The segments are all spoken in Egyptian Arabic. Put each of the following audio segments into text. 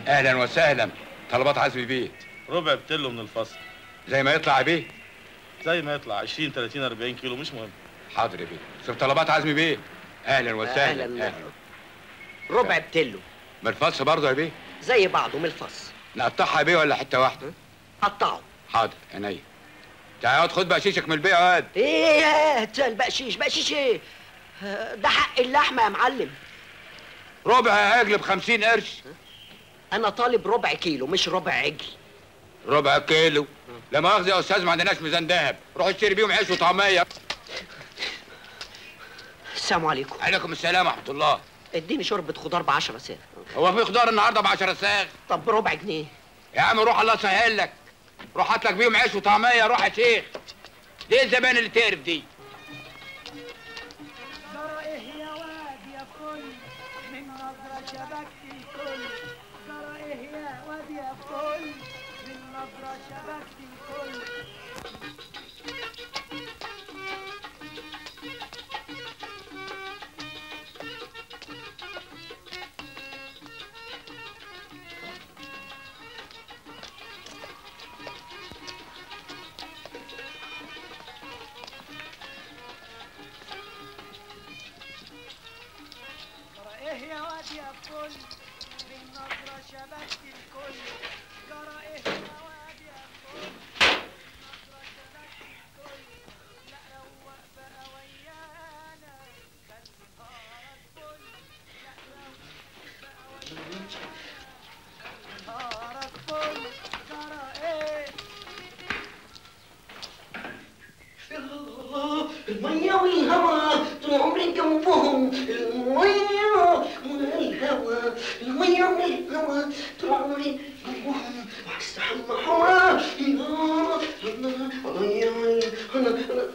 اهلا وسهلا طلبات عزمي بيت ربع بتلو من الفصل زي ما يطلع يا بيه زي ما يطلع 20 30 40 كيلو مش مهم حاضر يا بيه شوف طلبات عزمي بيه اهلا وسهلا أهلاً. اهلا ربع بتلو من الفص برضه يا بيه زي بعضه من الفص نقطعها يا بيه ولا حته واحده قطعه حاضر عينيا تعال اقعد خد بقشيشك من البيع يا واد ايه يا البقشيش بقشيش ايه آه، ده حق اللحمه يا معلم ربع عجل ب 50 قرش انا طالب ربع كيلو مش ربع عجل ربع كيلو لا مؤاخذه يا استاذ ما عندناش ميزان ذهب روح اشتري بيهم عيش وطعميه السلام عليكم عليكم السلام ورحمه الله اديني شوربه خضار ب 10 ساغ هو في خضار النهارده ب 10 ساغ طب بربع جنيه يا عم روح الله يسهل لك روح هات لك بيهم عيش وطعميه روح يا شيخ دي الزبائن اللي تعرف دي جرى ايه يا واد يا فل من نظرة شبكت الكل جرى ايه يا واد يا فل من نظرة شبكت الكل جرى ايه يا واد يا فل من نظرة شبكت الكل جرى ايه يا واد يا فل من نظرة شبكت الكل لا روق بقى ويانا خلي نهارك فل لا روق بقى ويانا خلي نهارك فل جرى ايه المية والهوى طول عمري جنبهم المية والهوى المية والهوى طول عمري جنبهم وهستحمى حوا المية والهوى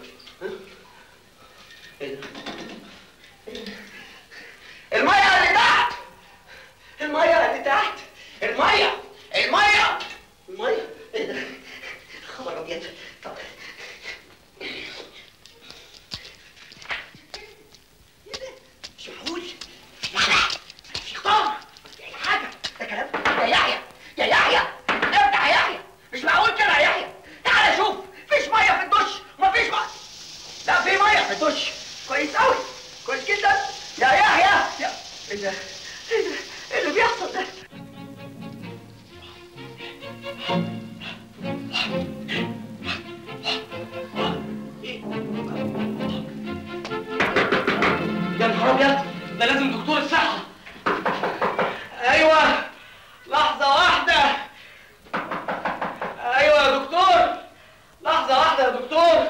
المية اللي تحت المية اللي تحت المية المية المية ايه ده خبر ابيض طب مش معقول لا لا في خطر يا حاجة ده كلام يا يحيى يا يحيى افتح يا يحيى مش معقول كده يا يحيى تعالى شوف فيش مية في الدش مفيش مية لا في مية في الدش كويس قوي كويس جدا يا يحيى يا ايه ده ايه ده ايه اللي بيحصل ده يا نهار ابيض ده لازم دكتور الصحة ايوه لحظة واحدة ايوه يا دكتور لحظة واحدة يا دكتور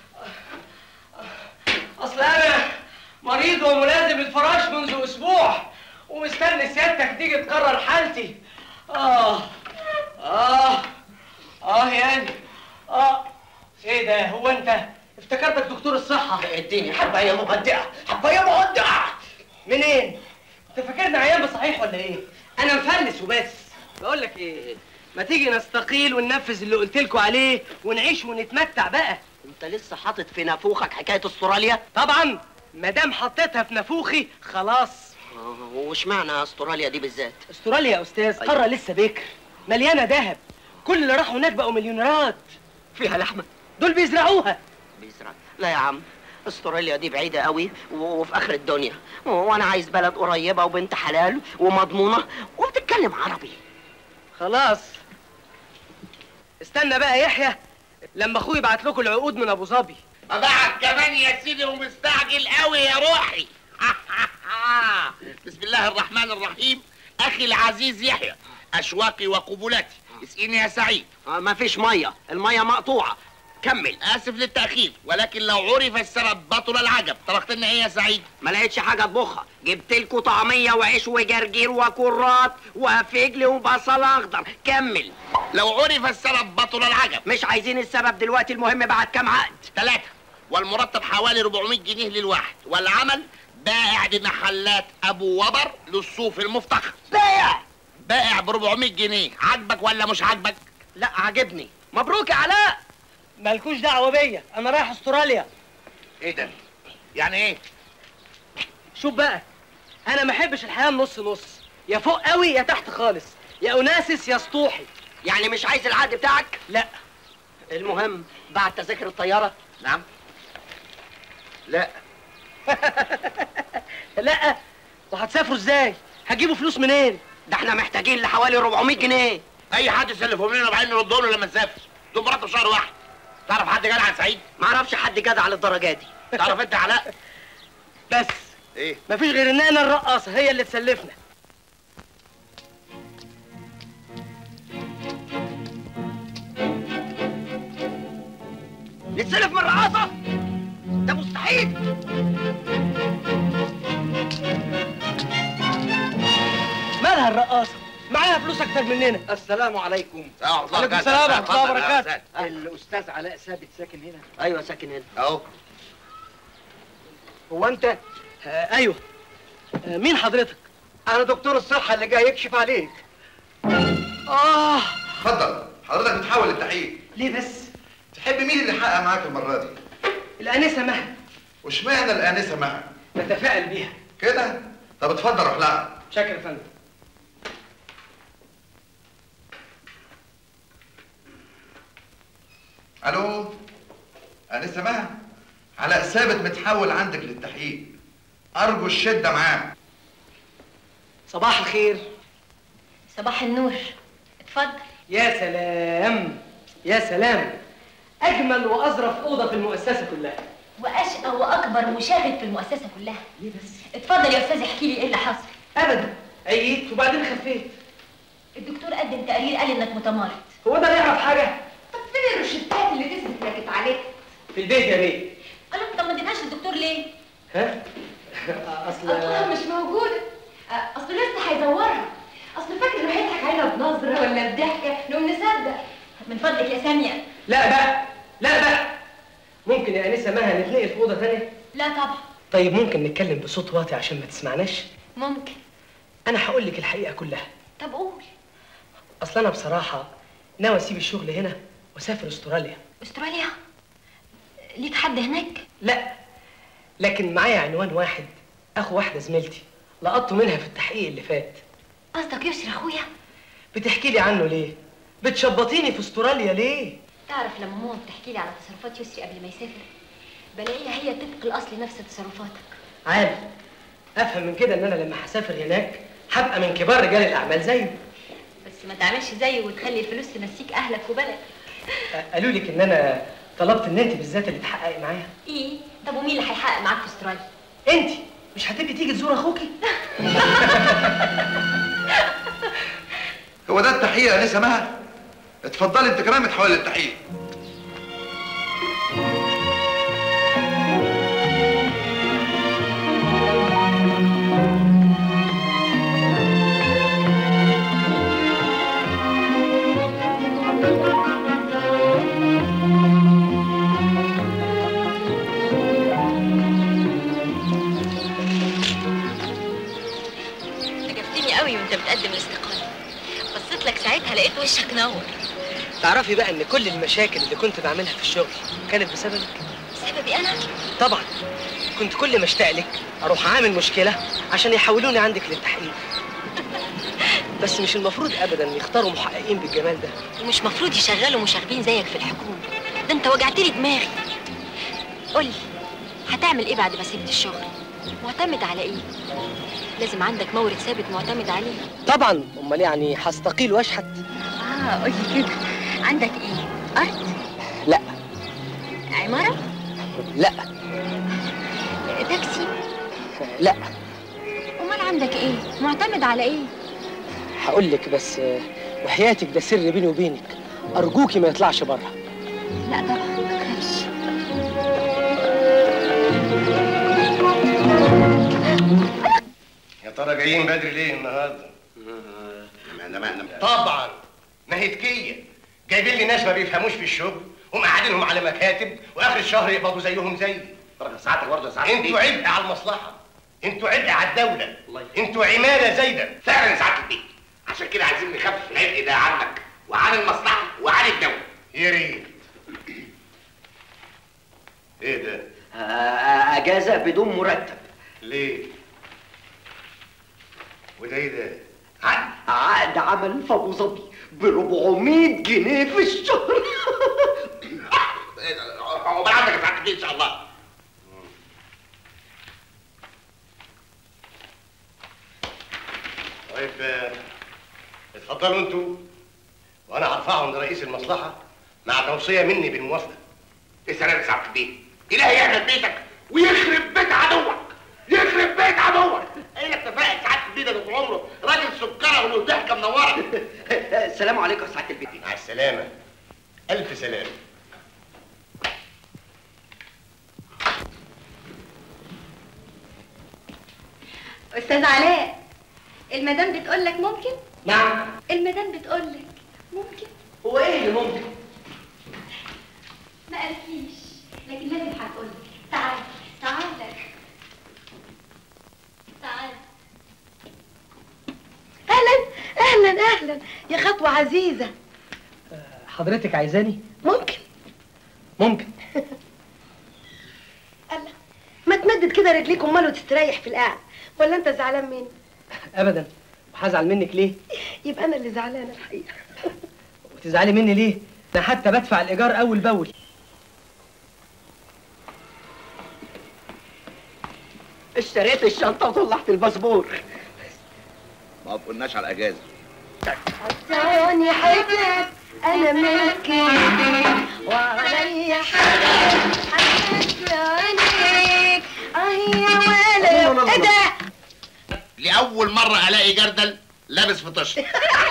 اصل انا مريض وملازم الفراش منذ اسبوع ومستني سيادتك تيجي تقرر حالتي اه اه اه يعني اه ايه ده هو انت افتكرتك دكتور الصحة اديني حبايه مهدئه حبايه مهدئه منين؟ انت فاكرني عيان بصحيح ولا ايه؟ انا مفلس وبس بقول لك ايه ما تيجي نستقيل وننفذ اللي قلت لكم عليه ونعيش ونتمتع بقى انت لسه حاطط في نافوخك حكايه استراليا طبعا ما دام حطيتها في نافوخي خلاص آه، واشمعنى استراليا دي بالذات استراليا يا استاذ قاره لسه بكر مليانه ذهب كل اللي راحوا هناك بقوا مليونيرات فيها لحمه دول بيزرعوها بيزرع لا يا عم استراليا دي بعيدة قوي و- وفي آخر الدنيا و- وأنا عايز بلد قريبة وبنت حلال ومضمونة وبتتكلم عربي خلاص استنى بقى يحيى لما اخوي يبعت لكم العقود من ابو ظبي أضحك كمان يا سيدي ومستعجل قوي يا روحي بسم الله الرحمن الرحيم أخي العزيز يحيى أشواقي وقبلاتي اسقيني يا سعيد آه، مفيش مية المية مقطوعة كمل آسف للتأخير ولكن لو عرف السبب بطل العجب طرقت لنا إيه يا سعيد ما لقيتش حاجة اطبخها جبت لكم طعمية وعيش وجرجير وكرات وفجل وبصل أخضر كمل لو عرف السبب بطل العجب مش عايزين السبب دلوقتي المهم بعد كام عقد ثلاثة والمرتب حوالي 400 جنيه للواحد والعمل بائع بمحلات أبو وبر للصوف المفتخر بيع بائع ب 400 جنيه عاجبك ولا مش عاجبك؟ لا عاجبني مبروك يا علاء مالكوش دعوه بيا انا رايح استراليا إيه ده؟ يعني إيه؟ شوف بقى انا ما احبش الحياه نص نص يا فوق قوي يا تحت خالص يا اوناسس يا سطوحي يعني مش عايز العقد بتاعك لا المهم بعد تذاكر الطياره نعم لا لا وهتسافروا ازاي هتجيبوا فلوس منين ده احنا محتاجين لحوالي 400 جنيه اي حد يسلفهم لنا وبعدين نردهم له لما نسافر دول مرتب شهر واحد تعرف حد جدع سعيد معرفش حد جدع للدرجه دي تعرف انت علاء بس ايه مفيش غير ان انا الرقاصه هي اللي تسلفنا نتسلف من الرقاصه ده مستحيل مالها الرقاصه معاها فلوس اكتر مننا السلام عليكم عليكم السلام ورحمة الله وبركاته. الاستاذ علاء ثابت ساكن هنا ايوه ساكن هنا اهو هو انت آه ايوه آه مين حضرتك انا دكتور الصحه اللي جاي يكشف عليك اه اتفضل حضرتك بتحاول التحقيق ليه بس تحب مين اللي يحقق معاك المره دي الانسه مها واشمعنى الانسه معها نتفائل بيها كده طب اتفضل روح لها شكرا يا فندم الو انسه مها علاء ثابت متحول عندك للتحقيق ارجو الشده معاه صباح الخير صباح النور اتفضل يا سلام يا سلام اجمل واظرف اوضه في المؤسسه كلها واشقى واكبر مشاهد في المؤسسه كلها ليه بس اتفضل يا استاذ احكي لي ايه اللي حصل ابدا عييت وبعدين خفيت الدكتور قدم تقرير قال انك متمرد هو ده يعرف حاجه طب فين الروشتات اللي تثبت انك اتعالجت في البيت يا بيه قال لك طب ما اديتهاش للدكتور ليه ها اصل اصلها مش موجوده أه، اصل لسه هيزورها اصل فاكر انه هيضحك علينا بنظره ولا بضحكه نقوم نصدق من فضلك يا ساميه لا بقى لا بقى ممكن يا انسه مها نتنقل في اوضه ثانيه لا طبعا طيب ممكن نتكلم بصوت واطي عشان ما تسمعناش ممكن انا هقول لك الحقيقه كلها طب قول اصل انا بصراحه ناوي اسيب الشغل هنا واسافر استراليا استراليا ليك حد هناك لا لكن معايا عنوان واحد اخو واحده زميلتي لقطته منها في التحقيق اللي فات قصدك يسري اخويا بتحكي لي عنه ليه بتشبطيني في استراليا ليه تعرف لما ماما بتحكي لي على تصرفات يسري قبل ما يسافر بلاقيها هي طبق الاصل نفس تصرفاتك عارف افهم من كده ان انا لما هسافر هناك هبقى من كبار رجال الاعمال زيه بس ما تعملش زيه وتخلي الفلوس تنسيك اهلك وبلدك أ- قالوا لك ان انا طلبت ان انت بالذات اللي تحققي معايا ايه طب ومين اللي هيحقق معاك في استراليا انت مش هتبقي تيجي تزور اخوكي هو ده التحقيق يا انسه مها اتفضلي انت كمان متحول للتحقيق عجبتني قوي وانت بتقدم الاستقاله بصيت لك ساعتها لقيت وشك نور تعرفي بقى ان كل المشاكل اللي كنت بعملها في الشغل كانت بسببك سببي انا طبعا كنت كل ما اشتاق لك اروح عامل مشكله عشان يحولوني عندك للتحقيق بس مش المفروض ابدا يختاروا محققين بالجمال ده ومش مفروض يشغلوا مشاغبين زيك في الحكومه ده انت وجعت لي دماغي قولي هتعمل ايه بعد ما سبت الشغل معتمد على ايه لازم عندك مورد ثابت معتمد عليه طبعا امال يعني هستقيل واشحت اه قولي كده عندك ايه ارض لا عماره لا تاكسي لا امال عندك ايه معتمد على ايه هقول لك بس آه، وحياتك ده سر بيني وبينك ارجوكي ما يطلعش بره لا طبعا ما تخافش يا ترى جايين بدري ليه النهارده؟ ما ما طبعا ما هي تكيه جايبين لي ناس ما بيفهموش في الشغل ومقعدينهم على مكاتب واخر الشهر يقبضوا زيهم زيي ساعتك برضه ساعتك انتوا عبء على المصلحه انتوا عبء على الدوله انتوا عماله زايده فعلا ساعتك البيت عشان كده عايزين نخفف العبء ده عنك وعن المصلحه وعن الدوله يا ريت ايه ده؟ آه، اجازه بدون مرتب ليه؟ وده ايه ده؟ عقد عقد واحدة عمل في أبو ظبي ب 400 جنيه في الشهر عقبال عندك يا سعاده البيه ان شاء الله طيب آه، اتفضلوا انتوا وانا هرفعهم لرئيس المصلحه مع توصيه مني بالموافقه يا سلام يا سعاده البيه الهي يعمل بيتك ويخرب بيت عدوك يخرب بيت عدوك ايه اتفاق سعاده البيه ده طول عمره راجل سكره وله ضحكه منوره السلام عليكم يا سعادة البيت مع السلامه الف سلامه استاذ علاء المدام بتقول لك ممكن نعم المدام بتقول لك ممكن هو ايه اللي ممكن ما قالكيش لكن لازم هتقول لك تعال تعال تعال اهلا اهلا اهلا يا خطوه عزيزه حضرتك عايزاني ممكن ممكن الله ما تمدد كده رجليك امال وتستريح في القعده ولا انت زعلان مني ابدا وهزعل منك ليه يبقى انا اللي زعلانه الحقيقه وتزعلي مني ليه انا حتى بدفع الايجار اول باول اشتريت الشنطة وطلعت الباسبور ما قلناش على الاجازه عطاني حاجات انا ملكي وعلي حاجات حاجات عينيك اه يا ولد ايه ده لاول مره الاقي جردل لابس في طشت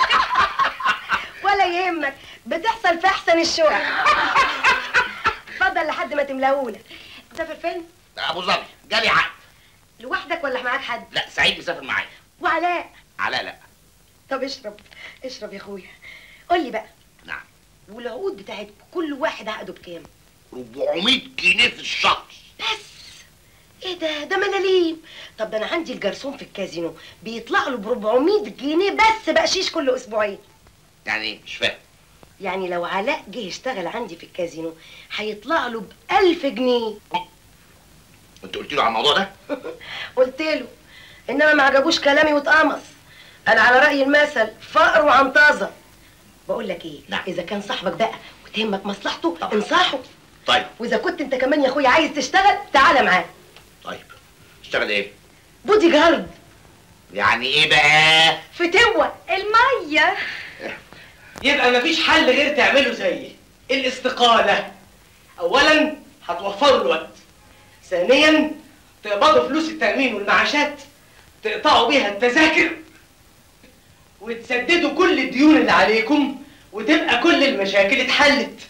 ولا يهمك بتحصل في احسن الشغل اتفضل لحد ما تملاهولك تسافر فين ابو ظبي جالي عقد لوحدك ولا معاك حد لا سعيد مسافر معايا وعلاء علاء لا طب اشرب اشرب يا اخويا قول لي بقى نعم والعقود بتاعت كل واحد عقده بكام 400 جنيه في الشهر بس ايه ده ده ملاليم طب ده انا عندي الجرسون في الكازينو بيطلع له ب 400 جنيه بس بقشيش كل اسبوعين يعني ايه مش فاهم يعني لو علاء جه يشتغل عندي في الكازينو هيطلع له ب 1000 جنيه انت قلت له على الموضوع ده قلت له انما ما عجبوش كلامي واتقمص انا على راي المثل فقر وعنطازه بقول لك ايه نعم. اذا كان صاحبك بقى وتهمك مصلحته انصحه طيب واذا كنت انت كمان يا اخويا عايز تشتغل تعالى معاه طيب اشتغل ايه بودي جارد يعني ايه بقى فتوة الميه يبقى مفيش حل غير تعمله زيي الاستقالة أولا هتوفروا الوقت ثانيا تقبضوا فلوس التأمين والمعاشات تقطعوا بيها التذاكر وتسددوا كل الديون اللي عليكم وتبقى كل المشاكل اتحلت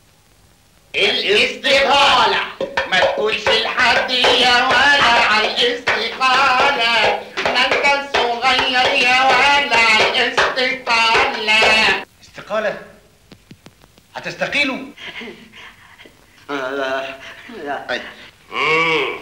الاستقالة ما تقولش لحد يا ولا على الاستقالة ما انت صغير يا ولا على الاستقالة استقاله هتستقيلوا آه، لا مم.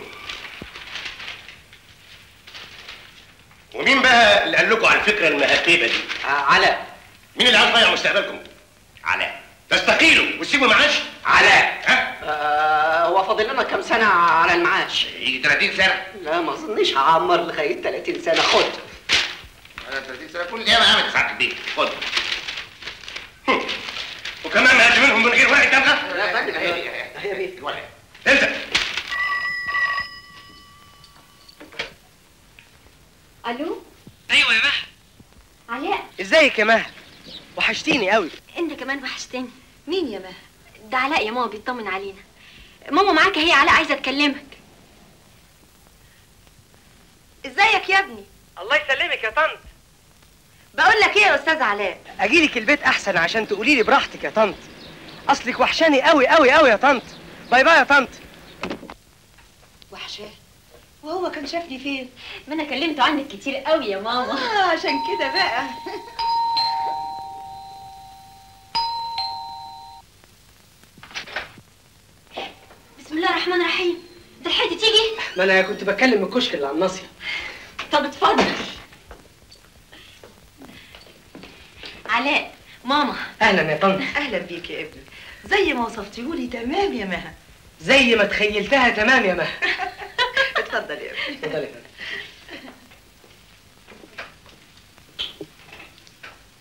ومين بقى اللي قال لكم على الفكره المهتبه دي آه، علاء مين اللي عايز يضيع مستقبلكم علاء تستقيلوا وتسيبوا معاش علاء ها آه، هو فاضل لنا كام سنة على المعاش يجي 30 سنة لا ما اظنش هعمر لغاية 30 سنة خد انا 30 سنة كل ايام قامت ساعة البيت خد هم. وكمان ما هاتي منهم من غير ورقه دمغه يا فندم هي هي بيه الولد انزل الو أيوة يا مها علاء ازيك يا مها وحشتيني قوي انت كمان وحشتني مين يا مها ده علاء يا ماما بيطمن علينا ماما معاك هي علاء عايزه تكلمك ازيك يا ابني الله يسلمك يا طنط بقول لك ايه يا استاذ علاء اجيلك البيت احسن عشان تقولي لي براحتك يا طنط اصلك وحشاني قوي قوي قوي يا طنط باي باي يا طنط وحشاه وهو كان شافني فين ما انا كلمته عنك كتير قوي يا ماما اه عشان كده بقى بسم الله الرحمن الرحيم انت لحقت تيجي ما انا كنت بتكلم من الكشك اللي على الناصيه طب اتفضل علاء ماما اهلا يا طنط اهلا بيك يا ابني زي ما وصفتيهولي تمام يا مها زي ما تخيلتها تمام يا مها اتفضل يا ابني اتفضلي يا فندم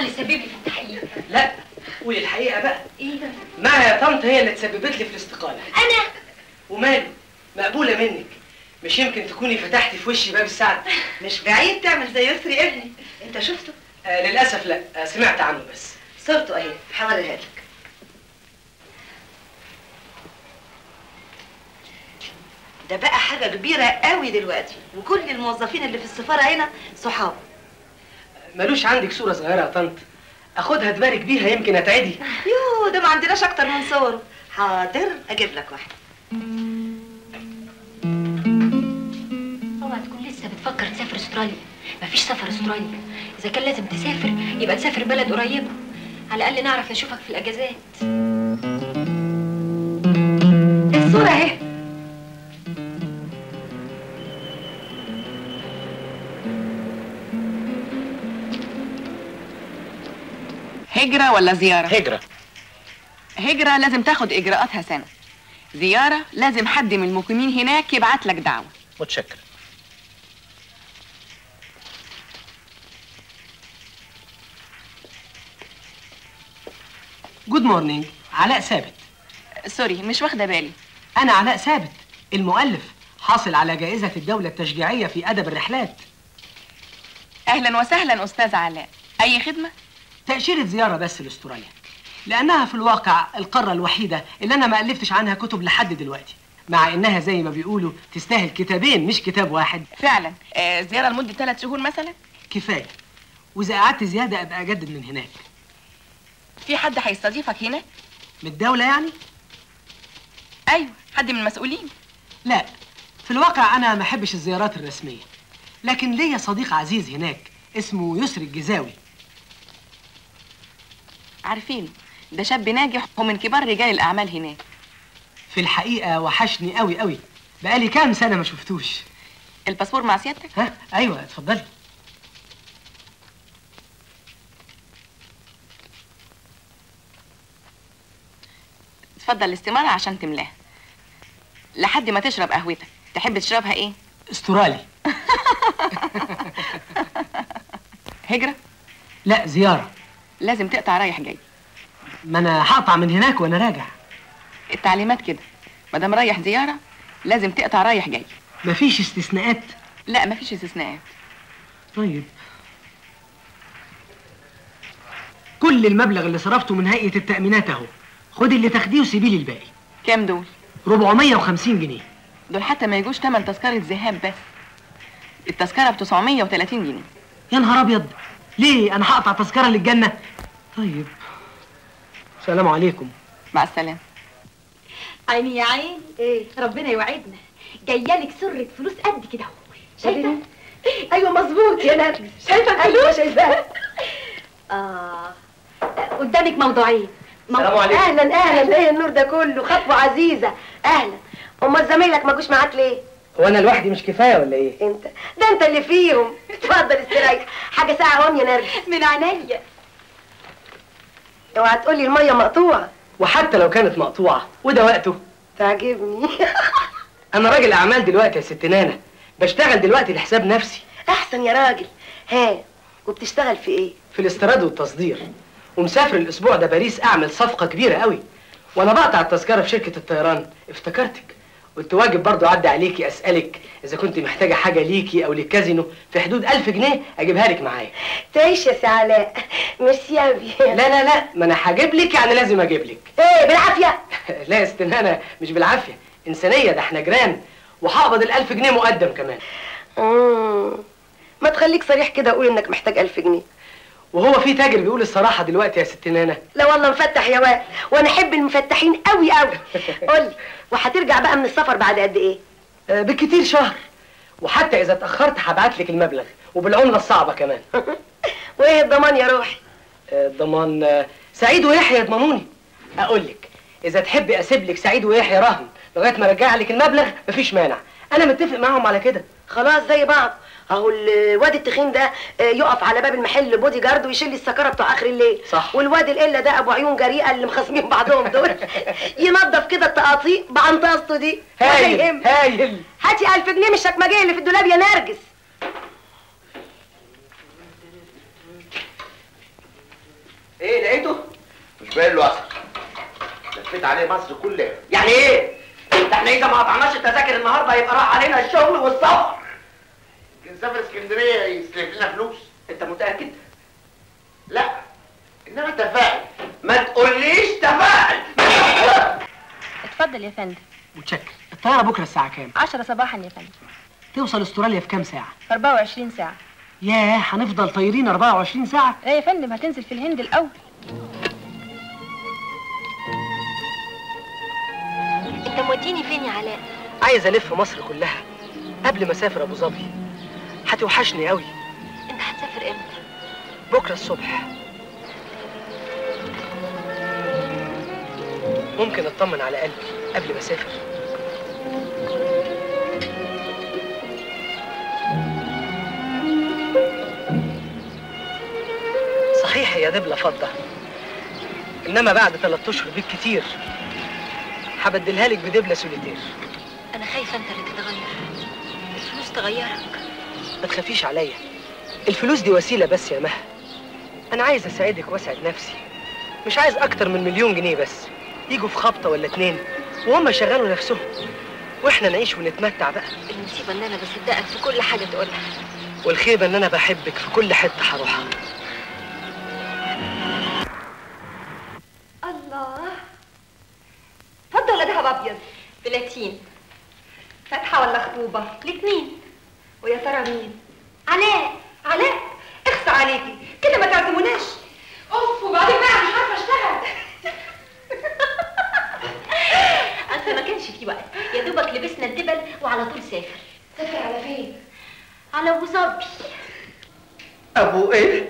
اللي سبب لي في التحقيق لا قولي الحقيقه بقى ايه ده ما يا طنط هي اللي تسببت لي في الاستقاله انا وماله مقبوله منك مش يمكن تكوني فتحتي في وشي باب السعد مش بعيد تعمل زي يسري ابني انت شفته آه للاسف لا آه سمعت عنه بس صورته اهي هوريها لك ده بقى حاجة كبيرة قوي دلوقتي وكل الموظفين اللي في السفارة هنا صحاب ملوش عندك صوره صغيره يا طنط اخدها تبارك بيها يمكن اتعدي يوه ده ما عندناش اكتر من صوره حاضر اجيب لك واحد اوعى تكون لسه بتفكر تسافر استراليا مفيش سفر استراليا اذا كان لازم تسافر يبقى تسافر بلد قريبه على الاقل نعرف نشوفك في الاجازات الصورة اهي هجرة ولا زيارة؟ هجرة هجرة لازم تاخد إجراءاتها سنة زيارة لازم حد من المقيمين هناك يبعت لك دعوة متشكر جود مورنينج علاء ثابت سوري مش واخدة بالي انا علاء ثابت المؤلف حاصل على جائزه الدوله التشجيعيه في ادب الرحلات أهلا وسهلا أستاذ علاء أي خدمة؟ تاشيره زياره بس لاستراليا لانها في الواقع القاره الوحيده اللي انا ما الفتش عنها كتب لحد دلوقتي مع انها زي ما بيقولوا تستاهل كتابين مش كتاب واحد فعلا آه زيارة لمدة ثلاث شهور مثلا كفايه واذا قعدت زياده ابقى اجدد من هناك في حد هيستضيفك هناك؟ من الدوله يعني أيوة حد من المسؤولين لا في الواقع انا ما احبش الزيارات الرسميه لكن ليا صديق عزيز هناك اسمه يسري الجزاوي عارفينه ده شاب ناجح ومن كبار رجال الأعمال هناك في الحقيقه وحشني قوي قوي بقالي كام سنه ما شفتوش الباسبور مع سيادتك؟ ها ايوه اتفضلي اتفضل الاستمارة عشان تملاها لحد ما تشرب قهوتك تحب تشربها ايه؟ استرالي هجرة؟ لا زياره لازم تقطع رايح جاي ما انا هقطع من هناك وانا راجع التعليمات كده مادام رايح زيارة لازم تقطع رايح جاي مفيش استثناءات لا مفيش استثناءات طيب كل المبلغ اللي صرفته من هيئه التامينات اهو خدي اللي تاخديه وسيبي لي الباقي كام دول؟ 450 جنيه دول حتى ما يجوش تمن تذكرة ذهاب بس التذكرة ب 930 جنيه يا نهار ابيض ليه انا هقطع تذكره للجنه طيب السلام عليكم مع السلامة عيني يا عيني ايه ربنا يوعدنا جايه لك سره فلوس قد كده اهو شايفه ايوه مظبوط يا نرجس شايفه ايوه الفلوس شايفاها اه قدامك موضوعين مو- السلام عليكم. اهلا اهلا ايه النور ده كله خطوه عزيزه اهلا امال زمايلك ما جوش معاك ليه هو انا لوحدي مش كفايه ولا ايه انت ده انت اللي فيهم اتفضل استريح حاجه ساعه اهو يا نرجس من عينيا اوعى تقولي الميه مقطوعه وحتى لو كانت مقطوعه وده وقته تعجبني انا راجل اعمال دلوقتي يا ست نانا بشتغل دلوقتي لحساب نفسي احسن يا راجل ها وبتشتغل في ايه في الاستيراد والتصدير ومسافر الاسبوع ده باريس اعمل صفقه كبيره قوي وانا بقطع التذكره في شركه الطيران افتكرتك قلت واجب برضو اعدي عليكي اسالك اذا كنت محتاجه حاجه ليكي او للكازينو في حدود ألف جنيه اجيبها لك معايا تعيش يا سي علاء ميرسي يا بي لا لا لا ما انا هجيب لك يعني لازم اجيب لك ايه بالعافيه لا يا ست نانا مش بالعافيه انسانيه ده احنا جيران وهقبض الألف جنيه مقدم كمان مم. ما تخليك صريح كده قول انك محتاج ألف جنيه وهو في تاجر بيقول الصراحه دلوقتي يا ست نانا لا والله مفتح يا واد وانا احب المفتحين قوي قوي قول لي وهترجع بقى من السفر بعد قد ايه آه، بالكتير شهر وحتى اذا اتاخرت هبعت لك المبلغ وبالعمله الصعبه كمان وايه الضمان يا روحي آه، ضمان آه، سعيد ويحيى يضمنوني اقول لك اذا تحبي اسيب لك سعيد ويحيى رهن لغايه ما ارجع لك المبلغ مفيش مانع انا متفق معاهم على كده خلاص زي بعض اهو الواد التخين ده آه، يقف على باب المحل بودي جارد ويشيل لي السكره بتوع اخر الليل صح. والواد القله ده ابو عيون جريئه اللي مخاصمين بعضهم دول ينظف كده التقاطيع بعنطاسته دي ولا هايل يهم. هايل هاتي ألف جنيه من الشكمجيه اللي في الدولاب يا نرجس فين له اثر لفيت عليه مصر كلها يعني ايه؟ ده احنا اذا ما قطعناش التذاكر النهارده يبقى راح علينا الشغل والسفر يمكن سافر اسكندريه يستلف لنا فلوس انت متاكد؟ لا انما تفائل ما تقوليش تفائل اتفضل يا فندم متشكر الطياره بكره الساعه كام 10 صباحا يا فندم توصل استراليا في كام ساعه في 24 ساعة ياه هنفضل طايرين 24 ساعه لا يا فندم هتنزل في الهند الأول انت موديني فين يا علاء؟ عايز الف مصر كلها قبل ما اسافر ابو ظبي هتوحشني قوي انت هتسافر امتى؟ بكره الصبح ممكن اطمن على قلبي قبل ما اسافر صحيح يا دبلة فضة انما بعد ثلاث اشهر بالكتير هبدلها لك بدبلة سوليتير انا خايفة انت اللي تتغير الفلوس تغيرك ما تخافيش عليا الفلوس دي وسيلة بس يا مها أنا عايز أساعدك وأسعد نفسي مش عايز أكتر من مليون جنيه بس يجوا في خبطة ولا اتنين وهم يشغلوا نفسهم وإحنا نعيش ونتمتع بقى المصيبة ان انا بصدقك في كل حاجة تقولها والخيبة إن أنا بحبك في كل حتة هروحها الله فضة ولا دهب ابيض بلاتين فاتحة ولا خطوبة الاتنين ويا ترى مين علاء علاء اخصى عليكي كده ما تعزموناش اوف وبعدين بقى مش عارفه اشتغل اصل ما كانش في وقت يا دوبك لبسنا الدبل وعلى طول سافر سافر على فين على ابو ظبي ابو ايه؟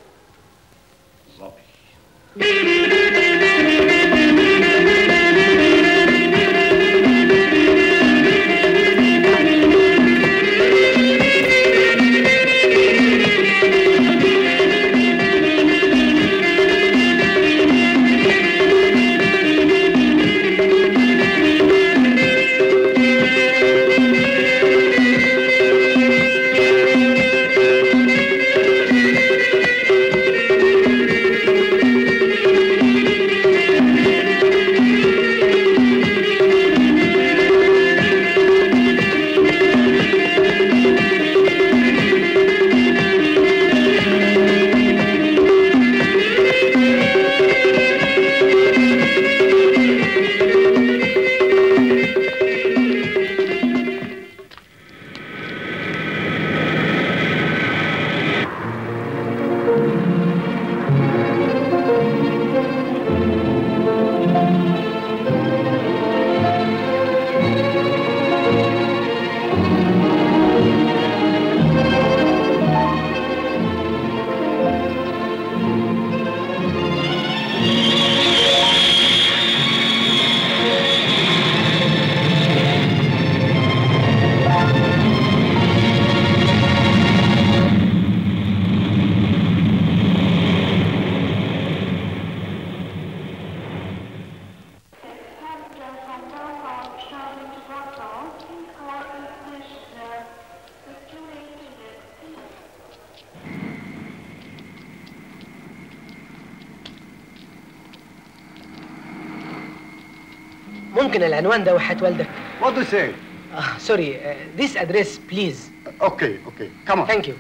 ممكن العنوان ده وحياة والدك What do you say? آه سوري آه، this address please Okay, okay. Come on. thank you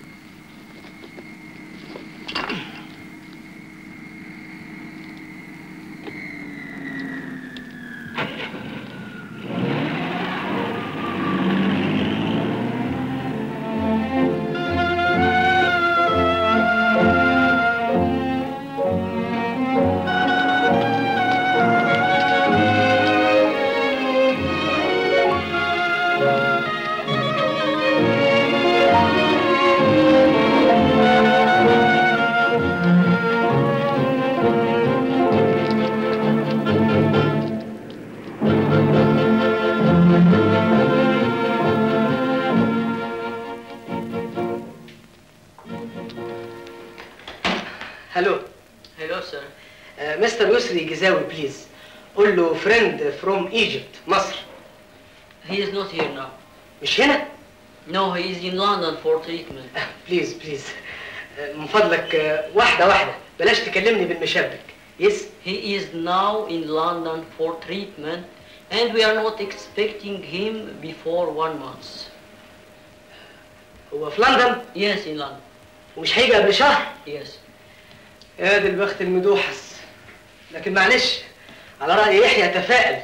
هلو Hello, sir. مستر يسري جزاوي بليز قول له فريند فروم ايجيبت مصر He is not here now. مش هنا No, he is in London for treatment. بليز بليز من فضلك آه، واحدة واحدة بلاش تكلمني بالمشبك Yes. He is now in London for treatment, and we are not expecting him before one month. هو في لندن؟ Yes, in London. ومش هيجي قبل شهر؟ Yes. يا دي البخت المدوحس لكن معلش على رأي يحيى تفائل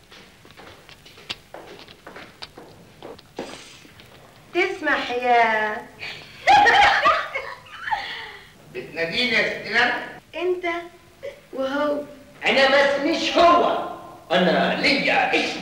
تسمح يا بتناديني يا ست نانا انت وهو انا ما اسميش هو انا ليا اسم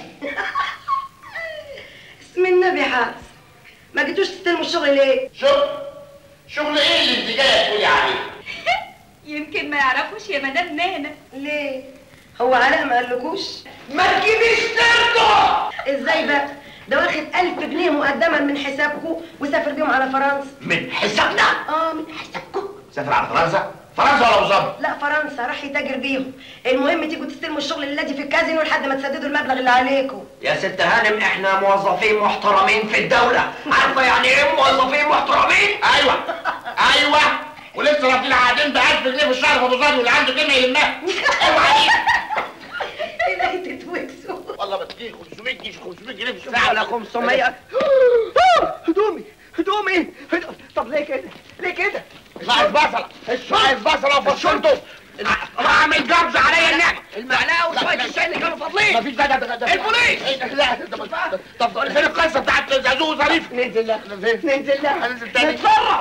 اسم النبي حافظ ما جيتوش تستلموا الشغل ليه؟ شغل شغل ايه اللي انت جايه تقولي عليه يمكن ما يعرفوش يا مدام نانا ليه؟ هو علاء ما قالكوش؟ ما تجيبيش سيرته ازاي بقى؟ ده واخد ألف جنيه مقدما من حسابكم وسافر بيهم على فرنسا من حسابنا اه من حسابكم سافر على فرنسا فرنسا ولا ابو ظبي لا فرنسا راح يتاجر بيهم المهم تيجوا تستلموا الشغل الذي في الكازينو لحد ما تسددوا المبلغ اللي عليكم يا ست هانم احنا موظفين محترمين في الدولة عارفة يعني ايه موظفين محترمين؟ ايوه ايوه ولسه رافضين قاعدين ب 1000 جنيه في الشهر في ابو ظبي واللي عنده كلمه يلمها اوعى دي ايه تتوكسوا والله ما تجيش 500 جنيه 500 جنيه في لا الساعه ولا 500 هدومي هدومي هدو- طب ليه كده؟ ليه كده؟ عايز بصله عايز بصله وفشلته هعمل جبز عليا النعمه المعلقة وشوية الشاي اللي كانوا فاضلين مفيش ده ده ده ده البوليس! لا ده بس- طب فين القصه بتاعت زازو ظريف ننزل لا فين ننزل لا هننزل تاني نتصرف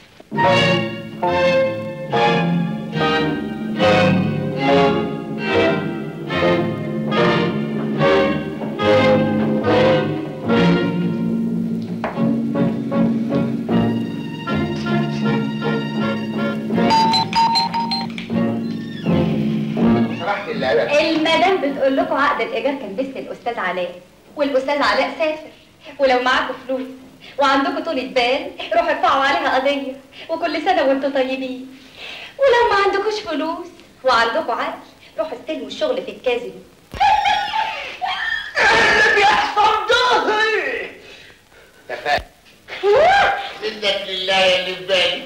سمحت الله المدام بتقول لكم عقد الايجار كان باسم الاستاذ علاء والاستاذ علاء سافر ولو معاكم فلوس وعندكم طولة بال روحوا ادفعوا عليها قضيه وكل سنه وانتم طيبين ولو ما عندكوش فلوس وعندكم عقل روحوا استلموا الشغل في الكازينو اللي بيحصل ده تفاهم منك لله يا اللي في بالي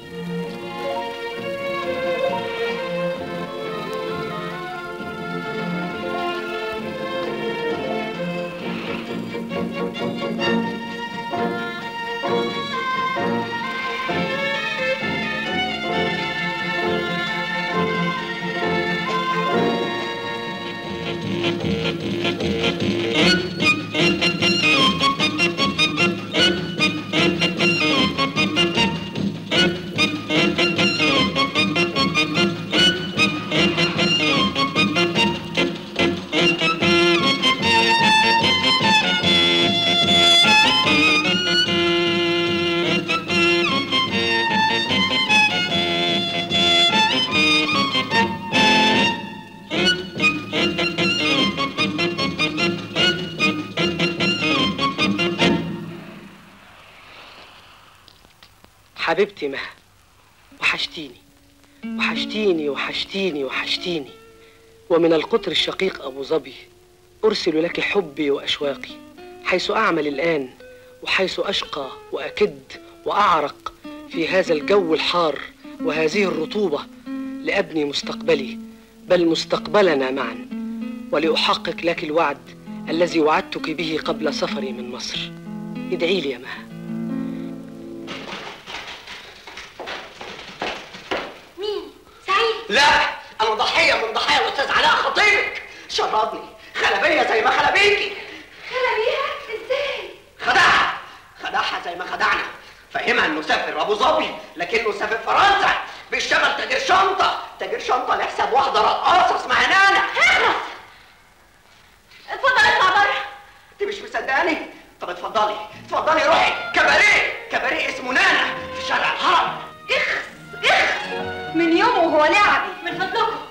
حبيبتي مها وحشتيني وحشتيني وحشتيني وحشتيني ومن القطر الشقيق أبو ظبي أرسل لك حبي وأشواقي حيث أعمل الآن وحيث أشقى وأكد وأعرق في هذا الجو الحار وهذه الرطوبة لأبني مستقبلي بل مستقبلنا معا ولأحقق لك الوعد الذي وعدتك به قبل سفري من مصر ادعي لي يا مها مين سعيد لا انا ضحية من ضحايا الاستاذ علاء خطيبك شربني خلبية زي ما خلبيكي خلبيها ازاي خدعها خدعها زي ما خدعنا فهمها انه سافر ابو ظبي لكنه سافر فرنسا بيشتغل تاجر شنطة تاجر شنطة لحساب واحدة رقاصة اسمها نانا اخلص اتفضل اطلع بره انت مش مصدقاني طب اتفضلي اتفضلي روحي كباريه كباريه اسمه نانا في شارع الهرم من يوم وهو لعبي من فضلكم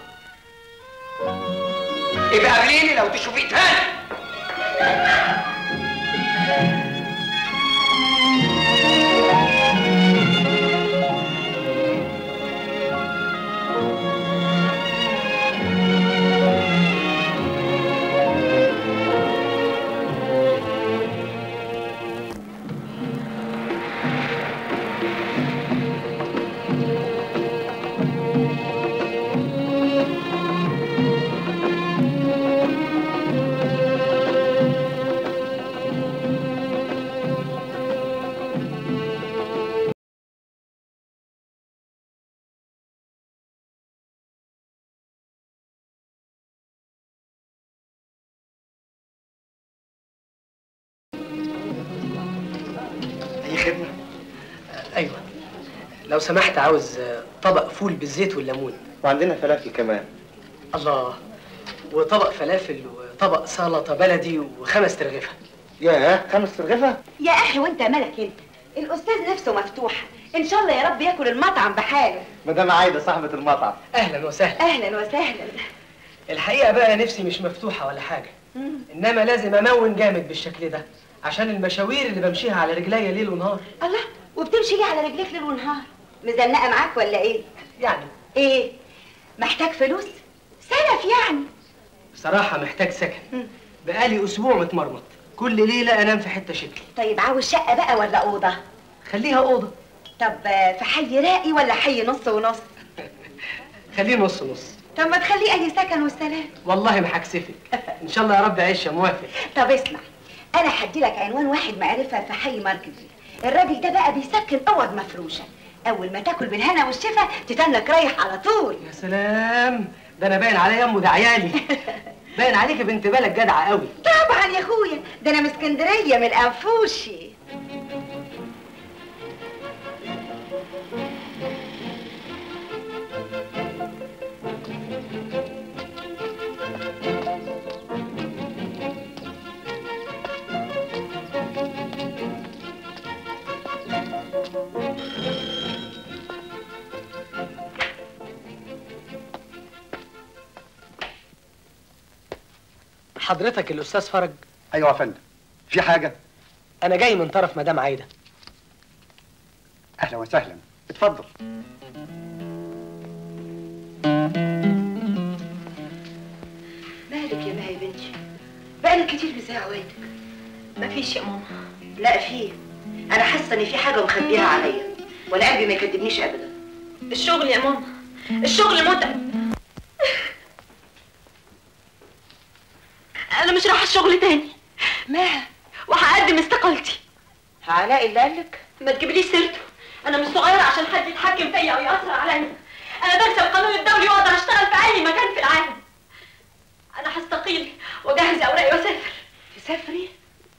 يبقى قابليني لو تشوفيه تاني لو سمحت عاوز آه، طبق فول بالزيت والليمون وعندنا فلافل كمان الله وطبق فلافل وطبق سلطه بلدي وخمس ترغيفه ياه خمس ترغيفه يا اخي وانت مالك انت الاستاذ نفسه مفتوحه ان شاء الله يا رب ياكل المطعم بحاله مدام عايده صاحبه المطعم اهلا وسهلا اهلا وسهلا الحقيقه بقى نفسي مش مفتوحه ولا حاجه انما لازم امون جامد بالشكل ده عشان المشاوير اللي بمشيها على رجليا ليل ونهار الله وبتمشي ليه على رجليك ليل ونهار مزنقه معاك ولا ايه يعني ايه محتاج فلوس سلف يعني بصراحه محتاج سكن بقالي اسبوع متمرمط كل ليله انام في حته شكل طيب عاوز شقه بقى ولا اوضه خليها اوضه طب آه، في حي راقي ولا حي نص ونص خليه نص نص طب ما تخليه اي سكن والسلام والله ما هكسفك ان شاء الله يا رب عيش يا موافق طب اسمع انا هدي لك عنوان واحد معرفه في حي ماركت الراجل ده بقى بيسكن اوض مفروشه اول ما تاكل بالهنا والشفا تتنك رايح على طول يا سلام ده انا باين عليا امه ده عيالي باين عليك بنت بالك جدعه قوي طبعا يا اخويا ده انا من اسكندريه من انفوشي حضرتك الاستاذ فرج ايوه يا فندم في حاجه انا جاي من طرف مدام عايده اهلا وسهلا اتفضل مالك يا ماهي بنتي بقالك كتير بساعة وقتك مفيش يا ماما لا في انا حاسه ان في حاجه مخبيها عليا وانا قلبي ما يكذبنيش ابدا الشغل يا ماما الشغل متعب انا مش رايحه الشغل تاني ما وهقدم استقالتي علاء اللي قالك ما تجيبليش سيرته انا مش صغيره عشان حد يتحكم فيا او ياثر عليا انا بكسب القانون الدولي واقدر اشتغل في اي مكان في العالم انا هستقيل واجهز اوراقي واسافر تسافري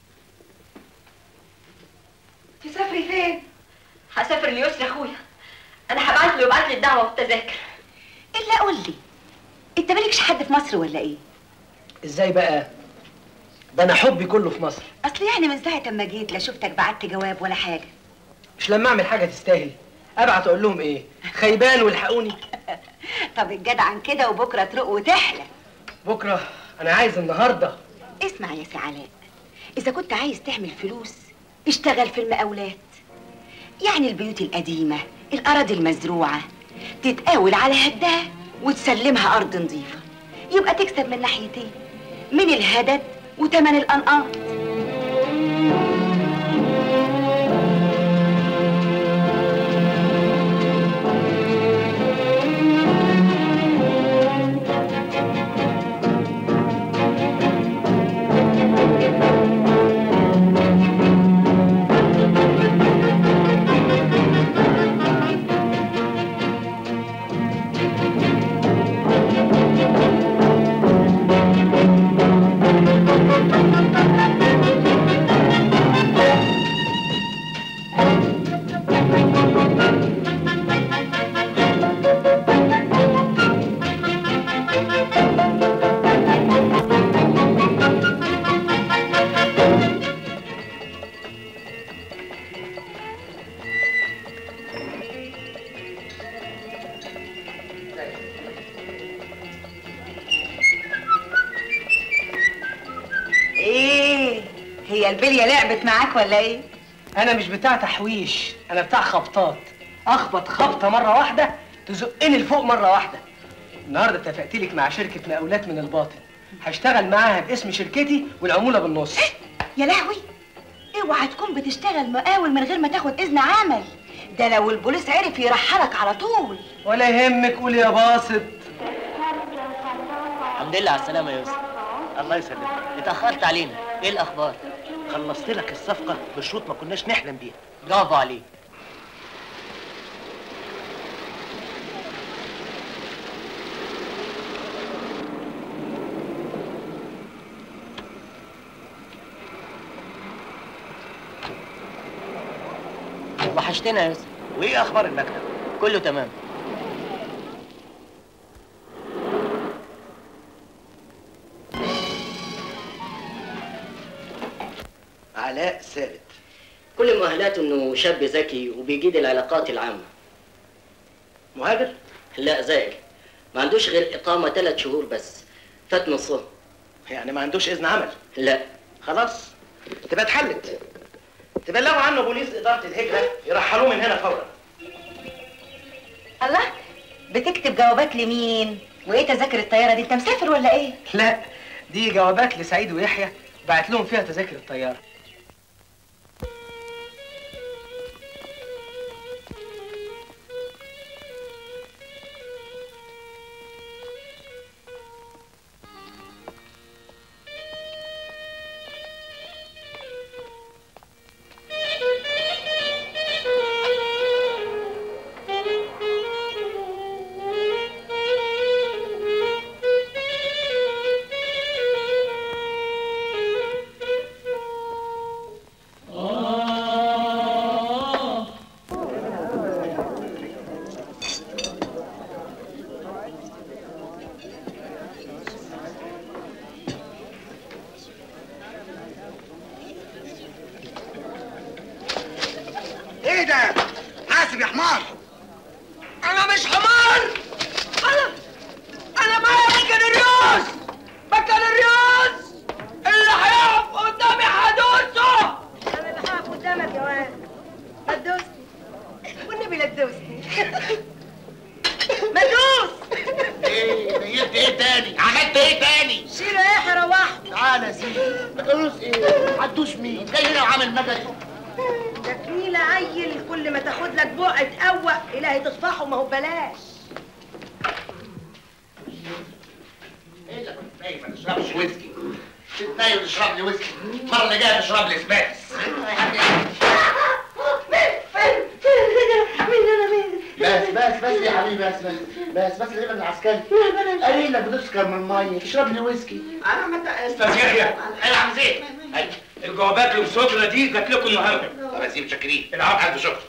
تسافري فين هسافر ليسري اخويا انا هبعت له يبعت لي الدعوه والتذاكر الا قول لي انت مالكش حد في مصر ولا ايه ازاي بقى ده انا حبي كله في مصر اصل يعني من ساعه اما جيت لا شفتك بعت جواب ولا حاجه مش لما اعمل حاجه تستاهل ابعت اقول لهم ايه خيبان والحقوني طب الجدع عن كده وبكره تروق وتحلى بكره انا عايز النهارده اسمع يا سي علاء اذا كنت عايز تعمل فلوس اشتغل في المقاولات يعني البيوت القديمه الاراضي المزروعه تتقاول على هدها وتسلمها ارض نظيفه يبقى تكسب من ناحيتين من الهدد وتمن الانقاض ايه هي البليه لعبت معاك ولا ايه انا مش بتاع تحويش انا بتاع خبطات اخبط خبطه مره واحده تزقني لفوق مره واحده النهارده اتفقت لك مع شركه مقاولات من الباطن هشتغل معاها باسم شركتي والعموله بالنص يا لهوي اوعى تكون بتشتغل مقاول من غير ما تاخد اذن عمل ده لو البوليس عرف يرحلك على طول ولا يهمك قول يا باسط الحمد لله على السلامة يا يوسف الله يسلمك اتأخرت علينا ايه الأخبار؟ خلصت لك الصفقة بشروط ما كناش نحلم بيها برافو عليك وحشتنا يا يوسف وايه اخبار المكتب كله تمام علاء ثابت كل مؤهلاته انه شاب ذكي وبيجيد العلاقات العامة مهاجر؟ لا زائر ما عندوش غير إقامة ثلاث شهور بس فات نصهم يعني ما عندوش اذن عمل لا خلاص تبقى اتحلت تبلغوا عنه بوليس اداره الهجره يرحلوه من هنا فورا الله بتكتب جوابات لمين وايه تذاكر الطياره دي انت مسافر ولا ايه لا دي جوابات لسعيد ويحيى بعت لهم فيها تذاكر الطياره ايه ده؟ حاسب يا حمار انا مش حمار انا انا معايا بكالوريوس بكالوريوس اللي هيقف قدامي هدوسه انا اللي هقف قدامك يا واد ما تدوسني والنبي لا تدوسني ما تدوس ايه نيلت ايه تاني عملت ايه تاني شيله يا اخي روحت تعالى يا سيدي بكالوريوس ايه هتدوس مين جاي هنا وعامل مجد ده كميلة عيل كل ما تاخد لك بقعة قوة إلهي تصفحه ما هو ببلاش ايه اللي كنت نايم ما تشربش ويسكي كنت نايم تشرب لي ويسكي المره اللي جايه تشرب لي سبايس بس بس بس يا حبيبي بس بس بس بس اللي من العسكري قليل لك بتسكر من الميه تشرب لي ويسكي انا ما استاذ يحيى ايوه عم زيد أيوة. الجوابات اللي بصدرة دي جات لكم النهارده طب يا سيدي متشكرين العفو. الف شكر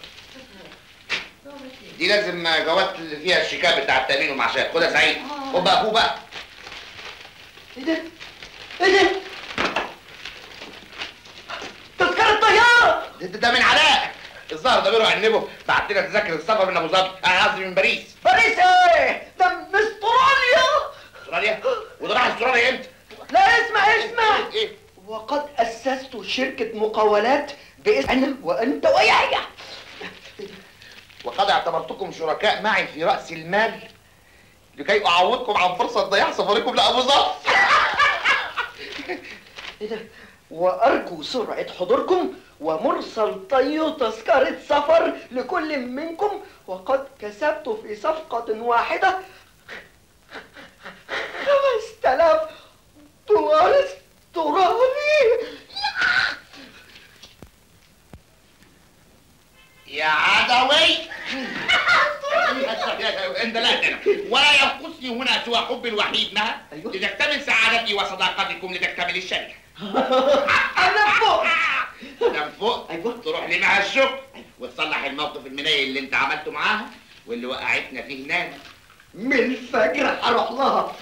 دي لازم جوابات اللي فيها الشيكات بتاع التامين والمعاشات خدها سعيد خد بقى اخوه بقى ايه ده؟ ايه ده؟ تذكرة طيارة ده, ده, ده من علاء الظاهر ده بيروح عنبه بعت لنا تذاكر السفر من ابو ظبي انا قصدي من باريس باريس ايه؟ ده من استراليا استراليا وده راح استراليا امتى؟ لا اسمع اسمع ايه؟ وقد أسست شركة مقاولات باسم أنا وأنت ويحيى وقد اعتبرتكم شركاء معي في راس المال لكي اعوضكم عن فرصه ضياع سفركم لابو ظبي ايه ده؟ وأرجو سرعة حضوركم ومرسل طي تذكرة سفر لكل منكم وقد كسبت في صفقة واحدة خمس تلاف دولار استرالي يا عدوي انت لا تنام ولا ينقصني هنا سوى حب الوحيد لها لتكتمل سعادتي وصداقتكم لتكتمل الشركه انا فوق انا فوق ايوه تروح لي مع الشغل وتصلح الموقف المنيل اللي انت عملته معاها واللي وقعتنا فيه هناك من الفجر هروح لها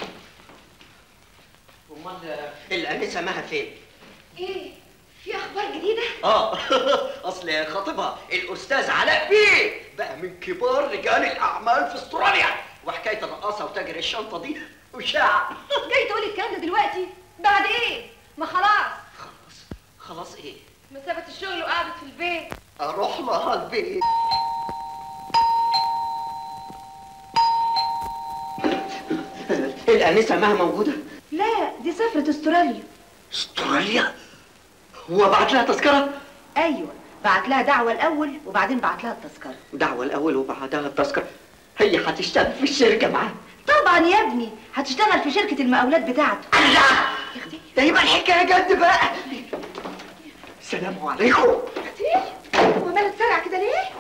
امال الانسه مها فين؟ ايه في اخبار جديده اه اصل خطيبها الاستاذ علاء بيه بقى من كبار رجال الاعمال في استراليا وحكايه الرقاصه وتاجر الشنطه دي وشاع جاي تقولي الكلام ده دلوقتي بعد ايه ما خلاص خلاص ايه ما سابت الشغل وقعدت في البيت اروح لها البيت الانسه مها موجوده لا دي سافرت استراليا استراليا هو بعت لها تذكره ايوه بعت لها دعوه الاول وبعدين بعت لها التذكره دعوه الاول وبعدها التذكره هي هتشتغل في الشركه معاه طبعا يا ابني هتشتغل في شركه المقاولات بتاعته الله ده يبقى الحكايه جد بقى السلام عليكم هو مالك سرع كده ليه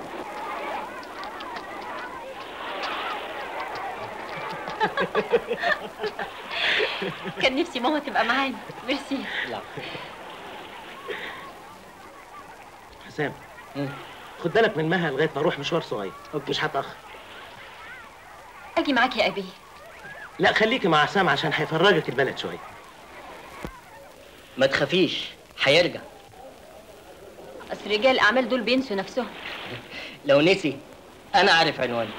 كان نفسي ماما تبقى معانا ميرسي لا حسام خد بالك من مها لغايه ما اروح مشوار صغير مش هتاخر اجي معاك يا ابي لا خليكي مع عصام عشان هيفرجك البلد شويه ما تخافيش هيرجع اصل رجال الاعمال دول بينسوا نفسهم لو نسي انا عارف عنوانه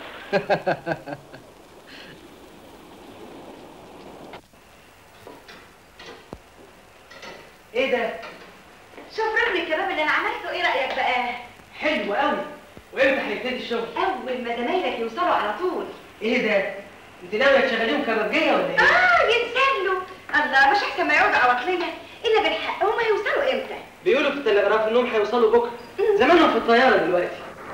ايه ده؟ شوف رغم الكباب اللي انا عملته ايه رايك بقى حلو قوي وامتى هيبتدي الشغل اول ما زمايلك يوصلوا على طول ايه ده انت ناويه تشغليهم كبابجيه ولا ايه اه يتسلوا الله مش احسن ما يقعدوا عواطليه الا بالحق هما هيوصلوا امتى بيقولوا في التلغراف انهم هيوصلوا بكره زمانهم في الطياره دلوقتي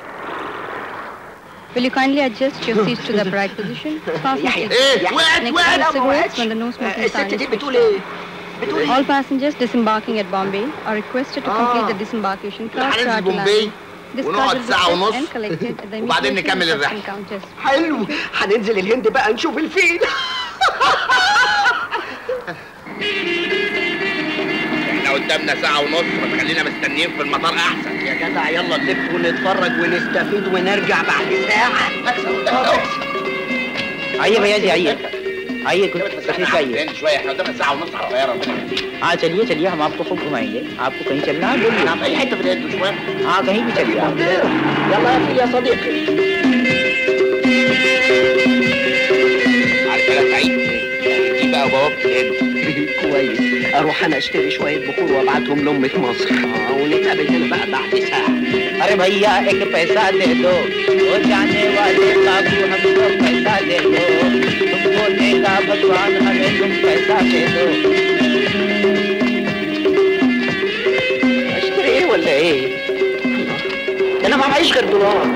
Will you kindly adjust your seats to the upright position? Fasten يحيى. seat إيه؟ belts. وقعت- Next وقعت. light لا، ما cigarettes وقعتش. when the no smoking الست sign دي is بتقول switched ايه؟ on. بتقول ايه؟ All passengers disembarking at Bombay are requested to complete the disembarkation class هننزل prior to بومبي landing. This ونقعد card will be ساعة checked ونص and collected at the وبعدين immigration نكمل and الرحلة. custom counters. حلو هننزل الهند بقى نشوف الفيل احنا قدامنا ساعة ونص ما تخلينا مستنيين في المطار أحسن يا جدع يلا نلف ونتفرج ونستفيد ونرجع بعد ساعة आइए भैया जी आइए आइए कुछ तकलीफ आइए استنى شوية احنا قدامنا ساعة ونص على الطيارة हाँ चलिए चलिए हम आपको खूब घुमाएंगे आपको कहीं चलना है बोलिए في أي حتة في الهند شوية हाँ कहीं भी चलिए आप يلا يا فيل يا صديقي عارف يا سعيد دي بقى بوابة الهند كويس اروح انا اشتري شويه بخور وابعتهم لامي في مصر اه ونتقابل هنا بقى بعد ساعه अरे भैया एक पैसा दे दो वो जाने वाले बाबू हमको पैसा दे दो तुमको देगा भगवान हमें तुम पैसा दे दो اشتري ايه ولا ايه؟ ده انا ما معيش غير دولار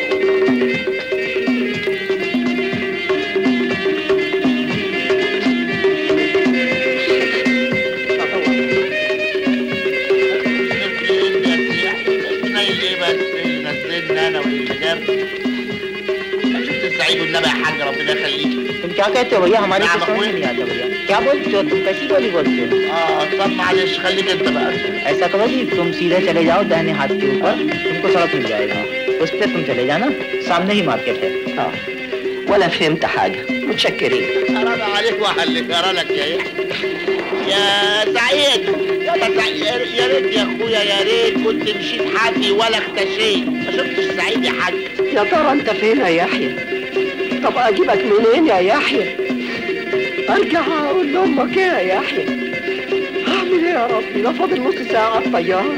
نزلنا انا واللي جاب شفت السعيد والنبي يا حاج ربنا يخليك तुम क्या कहते हो भैया हमारे نعم को समझ أخوي। में नहीं आता भैया क्या बोलते हो तुम कैसी बोली बोलते हो اه طب معلش خليك انت بقى ऐसा करो जी तुम सीधे चले जाओ दाहिने हाथ के ऊपर तुमको सड़क मिल जाएगा उस पर तुम चले जाना सामने ही मार्केट है اه ولا فهمت حاجه متشكرين حرام عليك وهلك لك يا يا سعيد يا سعيد يا- يا ريت يا اخويا يا ريت كنت مشيت حافي ولا اختشيت ما شفتش سعيد يا حاج يا ترى انت فين يا يحيى طب اجيبك منين يا يحيى ارجع اقول لامك ايه يا يحيى هعمل ايه يا ربي ده فاضل نص ساعه على الطياره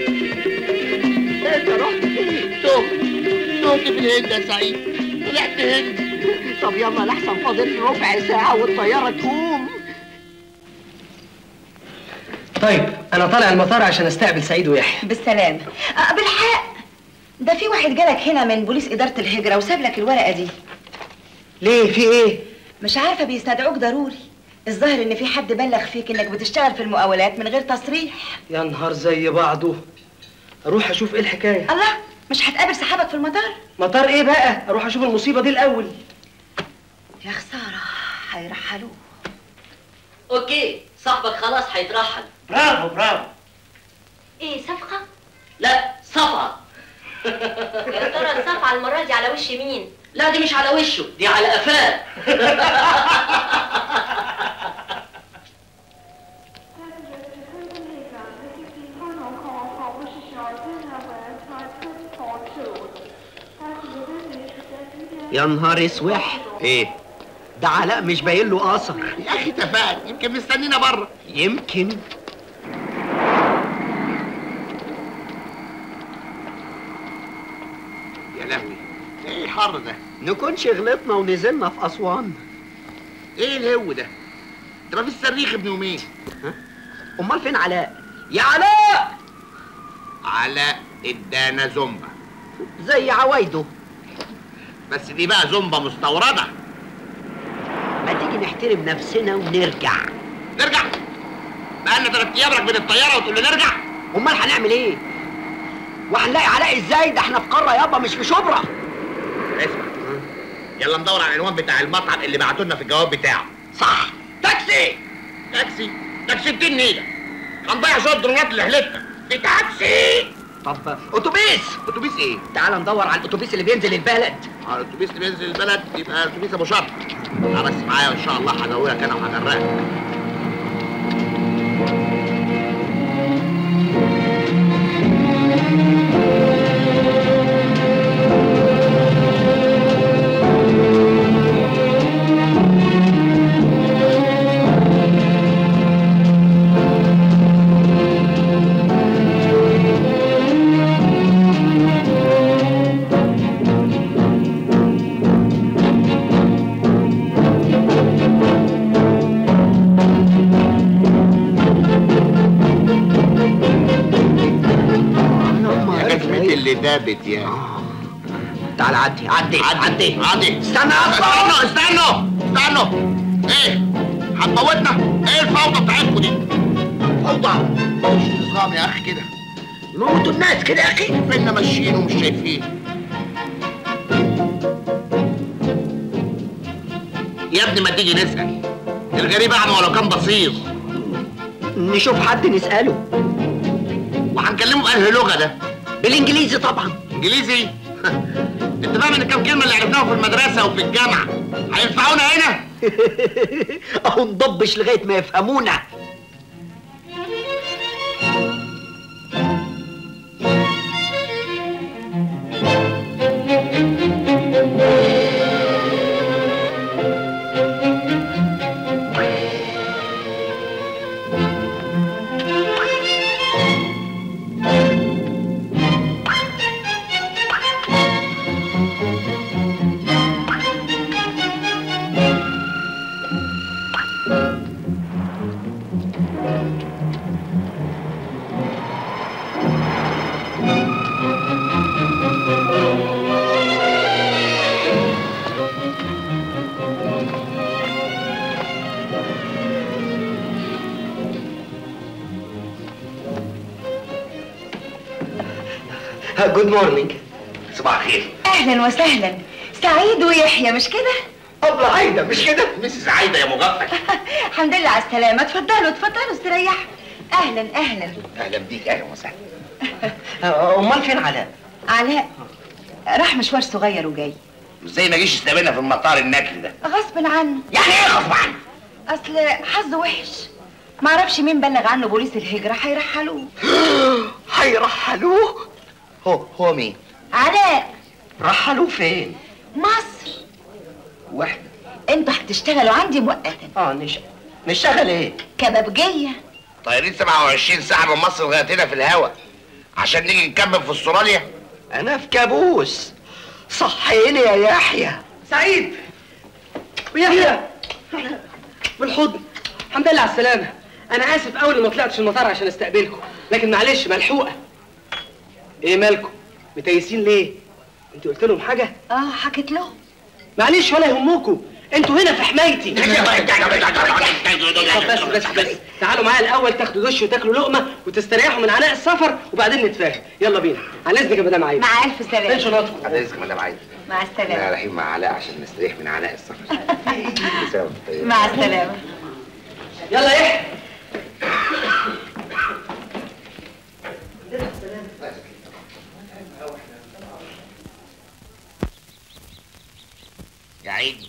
انت رحت فين؟ تهت تهت في الهند يا سعيد طلعت هند طب يلا لحسن فاضل لي ربع ساعه والطياره تقوم طيب انا طالع المطار عشان استقبل سعيد ويحيى بالسلامة آه بالحق ده في واحد جالك هنا من بوليس إدارة الهجرة وساب لك الورقة دي ليه في ايه مش عارفة بيستدعوك ضروري الظاهر إن في حد بلغ فيك إنك بتشتغل في المقاولات من غير تصريح يا نهار زي بعضه اروح اشوف ايه الحكايه الله مش هتقابل صحابك في المطار مطار ايه بقى اروح اشوف المصيبه دي الاول يا خسارة هيرحلوه اوكي صاحبك خلاص هيترحل برافو برافو ايه صفقة؟ لا صفعة يا ترى الصفعة المرة دي على وش مين؟ لا دي مش على وشه دي على قفاه يا نهار اسوح ايه ده علاء مش باين له اثر يا اخي تفاهم يمكن مستنينا بره يمكن يا لهوي ايه الحر ده نكونش غلطنا ونزلنا في اسوان ايه الهو ده ده ما فيش صريخ ابن يومين امال فين علاء يا علاء علاء ادانا زومبا زي عوايده بس دي بقى زومبا مستورده ما تيجي نحترم نفسنا ونرجع نرجع بقالنا ثلاث ايام راكبين الطياره وتقول لي نرجع امال هنعمل ايه وهنلاقي علاء ازاي ده احنا في قاره يابا مش في شبرا اسمع يلا ندور على العنوان بتاع المطعم اللي بعتوا لنا في الجواب بتاعه صح تاكسي تاكسي تاكسي 200 نيله هنضيع شويه الدولارات اللي حلتنا في تاكسي طب اتوبيس اتوبيس ايه؟ تعال ندور على الاتوبيس اللي بينزل البلد اه الاتوبيس اللي بينزل البلد يبقى اتوبيس ابو شرط انا بس معايا ان شاء الله هدويك انا وهغرقك يا جزمة اللي دابت يا تعال عدي عدي عدي عدي استنى استنوا استنوا استنوا ايه هتموتنا ايه الفوضى بتاعتكم دي فوضى مش نظام يا اخي كده نموتوا الناس كده يا اخي فينا ماشيين ومش شايفين يا ابني ما تيجي نسأل الغريب اعمى ولو كان بصير نشوف حد نسأله وهنكلمه بأنهي لغة ده؟ بالانجليزي طبعا انجليزي؟ انت فاهم ان كام كلمة اللي عرفناهم في المدرسة وفي الجامعة هينفعونا هنا؟ اهو نضبش لغايه ما يفهمونا جود مورنينج صباح الخير اهلا وسهلا سعيد ويحيى مش كده ابله عايده مش كده مسز عايده يا مغفل الحمد لله على السلامه اتفضلوا اتفضلوا استريحوا اهلا اهلا اهلا بيك اهلا وسهلا امال فين علاء علاء راح مشوار صغير وجاي ازاي ما جيش يستقبلنا في المطار النكل ده غصب عنه يعني ايه غصب عنه اصل حظه وحش معرفش مين بلغ عنه بوليس الهجره هيرحلوه هيرحلوه هو هو مين علاء رحلوه فين مصر واحده انتوا هتشتغلوا عندي مؤقتا اه نش... نشتغل ايه كبابجيه طايرين 27 ساعة من مصر لغاية هنا في الهواء عشان نيجي نكمل في استراليا انا في كابوس صحيني يا يحيى سعيد ويحيى بالحضن الحمد لله على السلامة أنا آسف أول ما طلعتش المطار عشان أستقبلكم لكن معلش ملحوقة إيه مالكم؟ متيسين ليه؟ أنت قلت لهم حاجة؟ اه حكيت لهم معلش ولا يهمكم أنتوا هنا في حمايتي طب بس بس بس تعالوا معايا الأول تاخدوا دش وتاكلوا لقمة وتستريحوا من عناء السفر وبعدين نتفاهم يلا بينا على إذنك يا مدام عايدة مع الف سلامه فين شنطكم؟ على رزق مدام عايزة مع احنا السلامه رايحين مع علاء عشان نستريح من عناء السفر مساء مع السلامه يلا يحيى يا عيني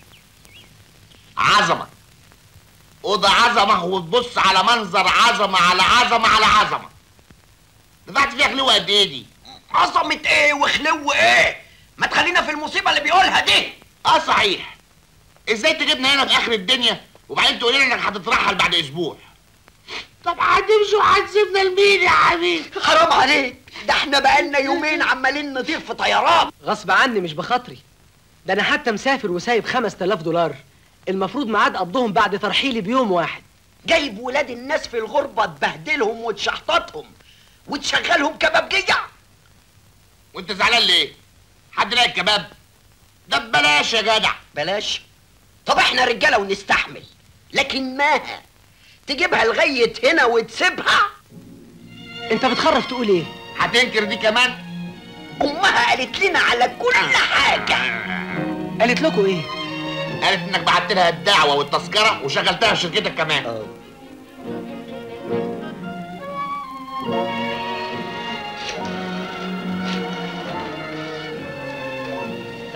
عظمة أوضة عظمة وتبص على منظر عظمة على عظمة على عظمة دفعت فيها خلوة قد إيه دي؟ عظمة ايه وخلو ايه ما تخلينا في المصيبة اللي بيقولها دي اه صحيح ازاي تجيبنا هنا في اخر الدنيا وبعدين تقول لنا انك هتترحل بعد اسبوع طب هتمشي وهتسيبنا لمين يا حبيبي حرام عليك ده احنا بقالنا يومين عمالين نطير في طيارات غصب عني مش بخاطري ده أنا حتى مسافر وسايب 5000 دولار المفروض ميعاد قبضهم بعد ترحيلي بيوم واحد جايب ولاد الناس في الغربة تبهدلهم وتشحططهم وتشغلهم كبابجية وانت زعلان ليه؟ حد لاقي الكباب؟ ده ببلاش يا جدع بلاش طب احنا رجالة ونستحمل لكن ماها تجيبها لغاية هنا وتسيبها انت بتخرف تقول ايه هتنكر دي كمان امها قالت لنا على كل حاجة قالت لكم ايه قالت انك بعت لها الدعوه والتذكره وشغلتها في شركتك كمان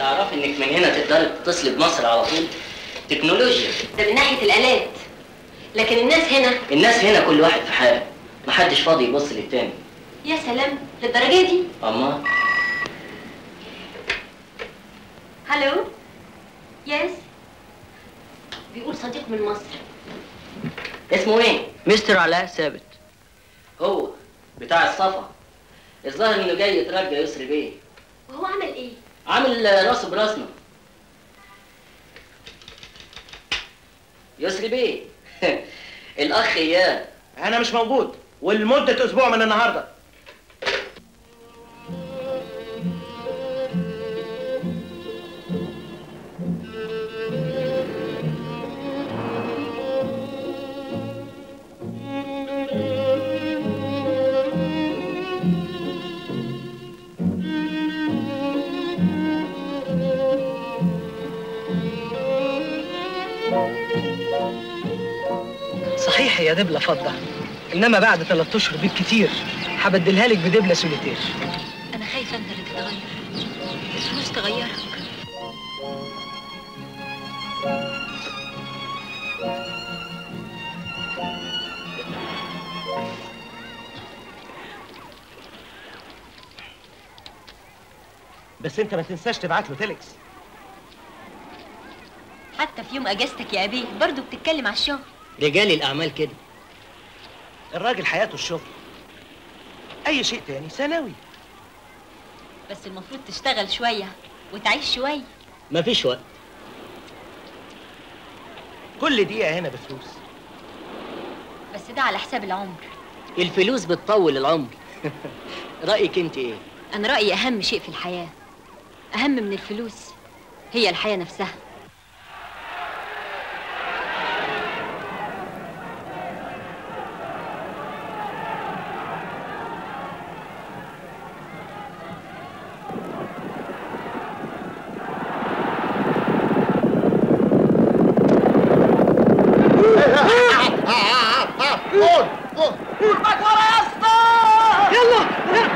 تعرف انك من هنا تقدري تتصلي بمصر على طول تكنولوجيا ده من ناحيه الالات لكن الناس هنا الناس هنا كل واحد في حاله محدش فاضي يبص للتاني يا سلام للدرجه دي اما هلو يس بيقول صديق من مصر اسمه ايه مستر علاء ثابت هو بتاع الصفا الظاهر انه جاي يترجى يسري بيه وهو عمل ايه عامل راسه براسنا يسري بيه الاخ اياه انا مش موجود ولمده اسبوع من النهارده صحيح هي دبلة فضة انما بعد ثلاث اشهر بالكتير هبدلها لك بدبلة سوليتير انا خايفه انت اللي تتغير الفلوس تغيرك بس انت ما تنساش تبعت له تيلكس حتى في يوم اجازتك يا ابيه برضه بتتكلم على الشغل رجال الاعمال كده الراجل حياته الشغل اي شيء تاني ثانوي بس المفروض تشتغل شويه وتعيش شويه مفيش وقت كل دقيقه هنا بفلوس بس ده على حساب العمر الفلوس بتطول العمر رايك انت ايه انا رايي اهم شيء في الحياه اهم من الفلوس هي الحياه نفسها قول قول قربك ورا يا اسطى يلا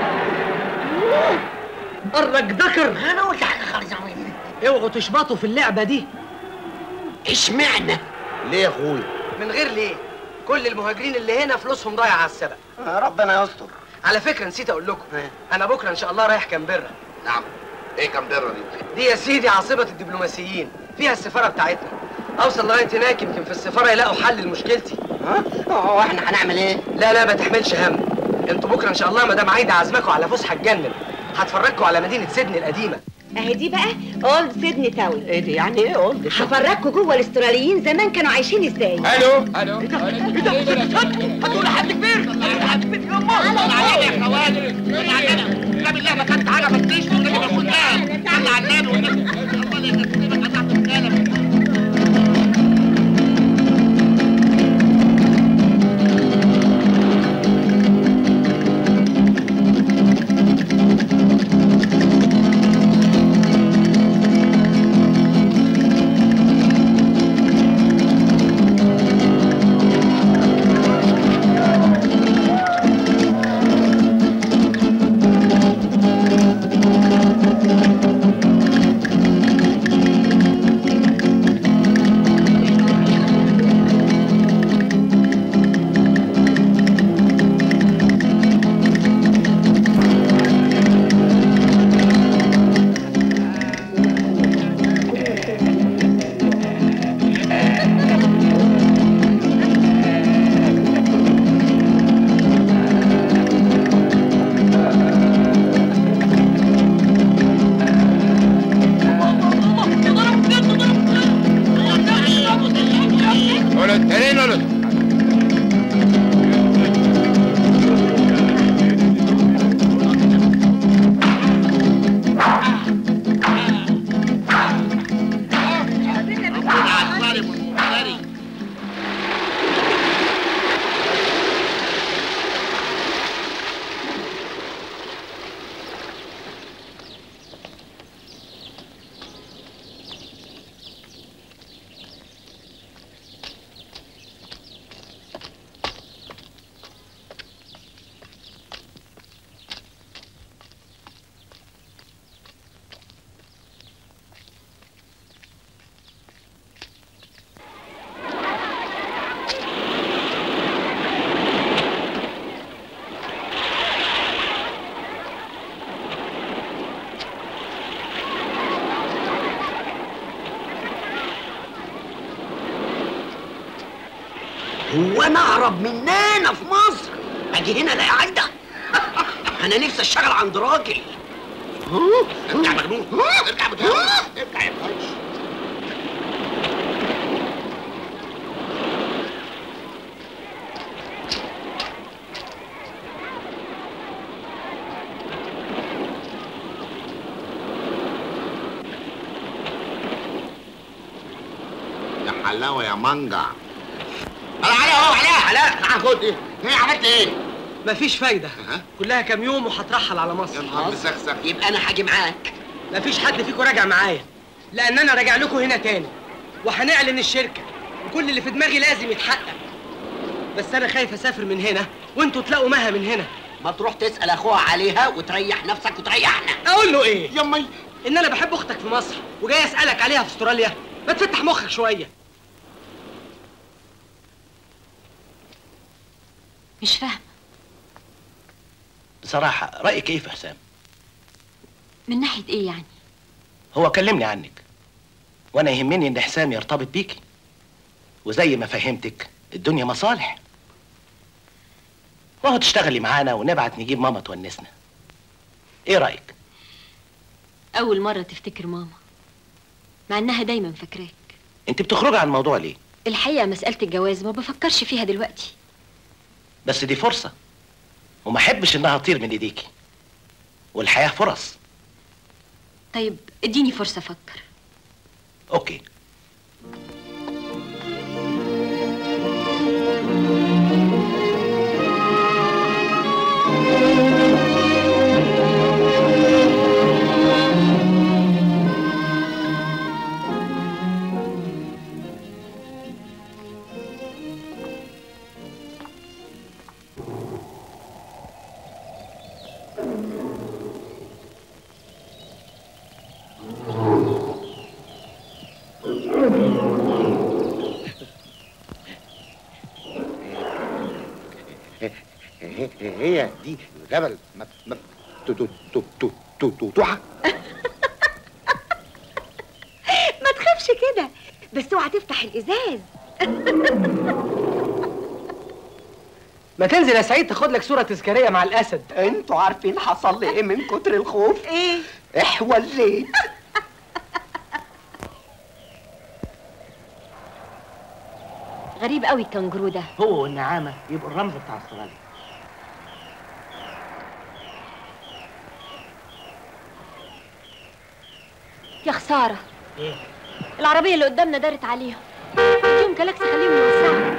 قرك ذكر انا قلت حاجه خالص يا عمي اوعوا تشبطوا في اللعبه دي اشمعنى ليه يا اخويا من غير ليه كل المهاجرين اللي هنا فلوسهم ضايعه على السبق ربنا يستر على فكره نسيت اقول لكم انا بكره ان شاء الله رايح كامبرا نعم ايه كام درة دي دي يا سيدي عاصمه الدبلوماسيين فيها السفاره بتاعتنا اوصل لغايه هناك يمكن في السفاره يلاقوا حل لمشكلتي ها هو احنا هنعمل ايه لا لا ما تحملش هم انتوا بكره ان شاء الله مدام عايده عازماكم على فسحه تجنن هتفرجكم على مدينه سيدني القديمه اهي دي بقى اولد سيدني تاون ايه دي يعني ايه اولد هفرجكم جوه الاستراليين زمان كانوا عايشين ازاي الو الو هتقول لحد كبير حد كبير يا امه يا خواتم لا بالله ما كانت حاجه ما تجيش والنبي ما قلناها صلى على النبي والنبي هو انا اهرب مننا في مصر اجي هنا الاقي عايده انا نفسي اشتغل عند راجل ارجع مجنون ارجع متهور ارجع يا بطش يا حلاوه يا منجع انا علي اهو علاء علاء تعال خد ايه ايه عملت ايه مفيش فايدة كلها كام يوم وهترحل على مصر مسخسخ يبقى انا هاجي معاك مفيش حد فيكم راجع معايا لان انا راجع لكم هنا تاني وهنعلن الشركة وكل اللي في دماغي لازم يتحقق بس انا خايف اسافر من هنا وانتوا تلاقوا مها من هنا ما تروح تسال اخوها عليها وتريح نفسك وتريحنا اقول له ايه يمي ان انا بحب اختك في مصر وجاي اسالك عليها في استراليا ما تفتح مخك شويه مش فاهم بصراحة رأيك ايه في حسام؟ من ناحية ايه يعني هو كلمني عنك وانا يهمني ان حسام يرتبط بيكي وزي ما فهمتك الدنيا مصالح وهو تشتغلي معانا ونبعت نجيب ماما تونسنا ايه رأيك؟ أول مرة تفتكر ماما مع إنها دايما فاكراك انت بتخرجي عن الموضوع ليه؟ الحقيقة مسألة الجواز ما بفكرش فيها دلوقتي بس دي فرصة وما احبش انها تطير من ايديكي والحياة فرص طيب اديني فرصة أفكر اوكي هي دي جبل ما ما تو تو تو تو تو تو توحة ما تخافش كده بس اوعى تفتح الازاز ما تنزل يا سعيد تاخد لك صوره تذكاريه مع الاسد انتوا عارفين حصل لي ايه من كتر الخوف ايه احوليت غريب قوي الكنجرو ده هو والنعامة يبقوا الرمز بتاع استراليا يا خسارة ايه؟ العربية اللي قدامنا دارت عليهم اديهم كلاكس خليهم يوسعوا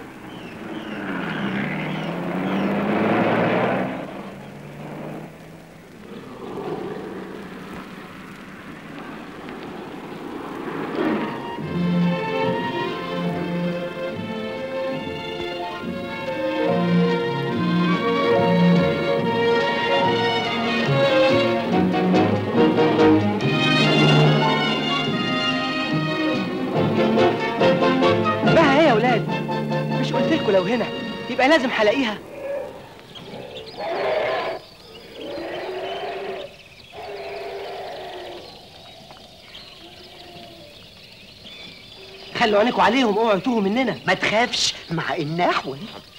بقى ايه يا ولاد مش قلت لكم لو هنا يبقى لازم هلاقيها خلوا عينكم عليهم اوعوا يتوهوا مننا ما تخافش مع اني احول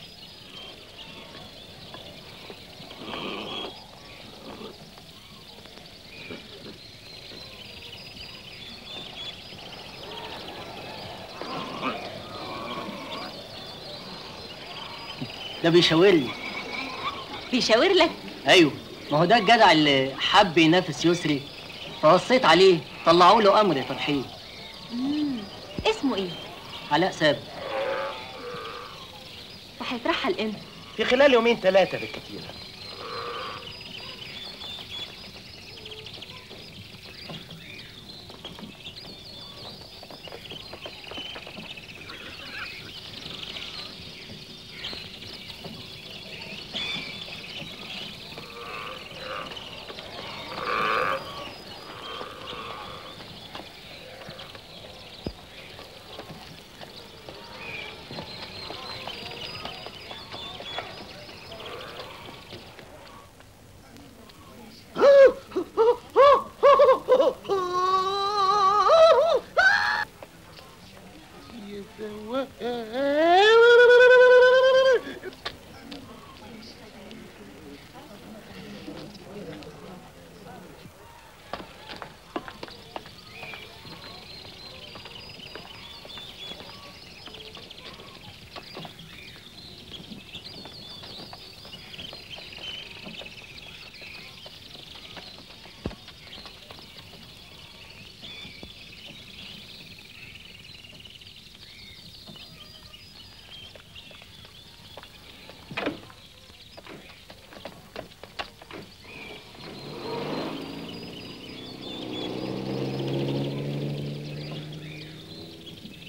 ده بيشاور لي بيشاور لك ايوه ما هو ده الجدع اللي حب ينافس يسري فوصيت عليه طلعوا له امر يا فرحين مم. اسمه ايه علاء ثابت وهيترحل امتى في خلال يومين ثلاثة بالكثير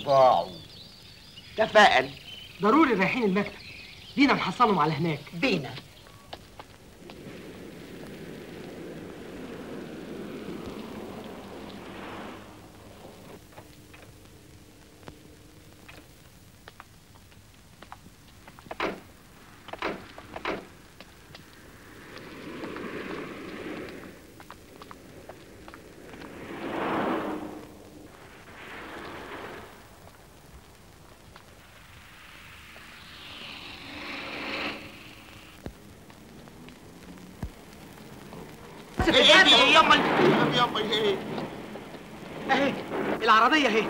ضاعوا تفائل ضروري رايحين المكتب بينا محصلهم على هناك بينا ايه ايه دي ايه يما يما ايه اهي العربية اهي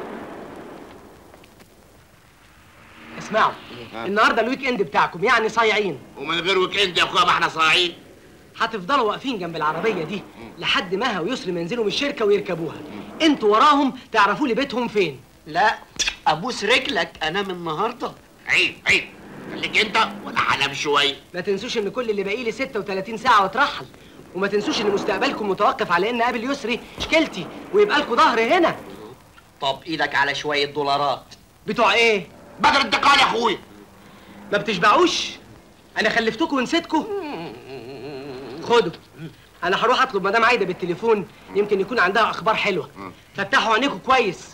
اسمعوا النهارده الويك اند بتاعكم يعني صايعين ومن غير ويك اند يا اخويا ما احنا صايعين هتفضلوا واقفين جنب العربية دي لحد مها ويسري ما ينزلوا من الشركة ويركبوها انتوا وراهم تعرفوا لي بيتهم فين لا ابوس رجلك انام النهارده عيب عيب خليك انت ولا هنام شويه ما تنسوش ان كل اللي باقي لي 36 ساعة واترحل وما تنسوش ان مستقبلكم متوقف على ان قابل يسري مشكلتي ويبقى لكم ظهر هنا طب ايدك على شويه دولارات بتوع ايه؟ بدر انتقال يا اخويا ما بتشبعوش انا خلفتكم ونسيتكم خدوا انا هروح اطلب مدام عايده بالتليفون يمكن يكون عندها اخبار حلوه فتحوا عينيكم كويس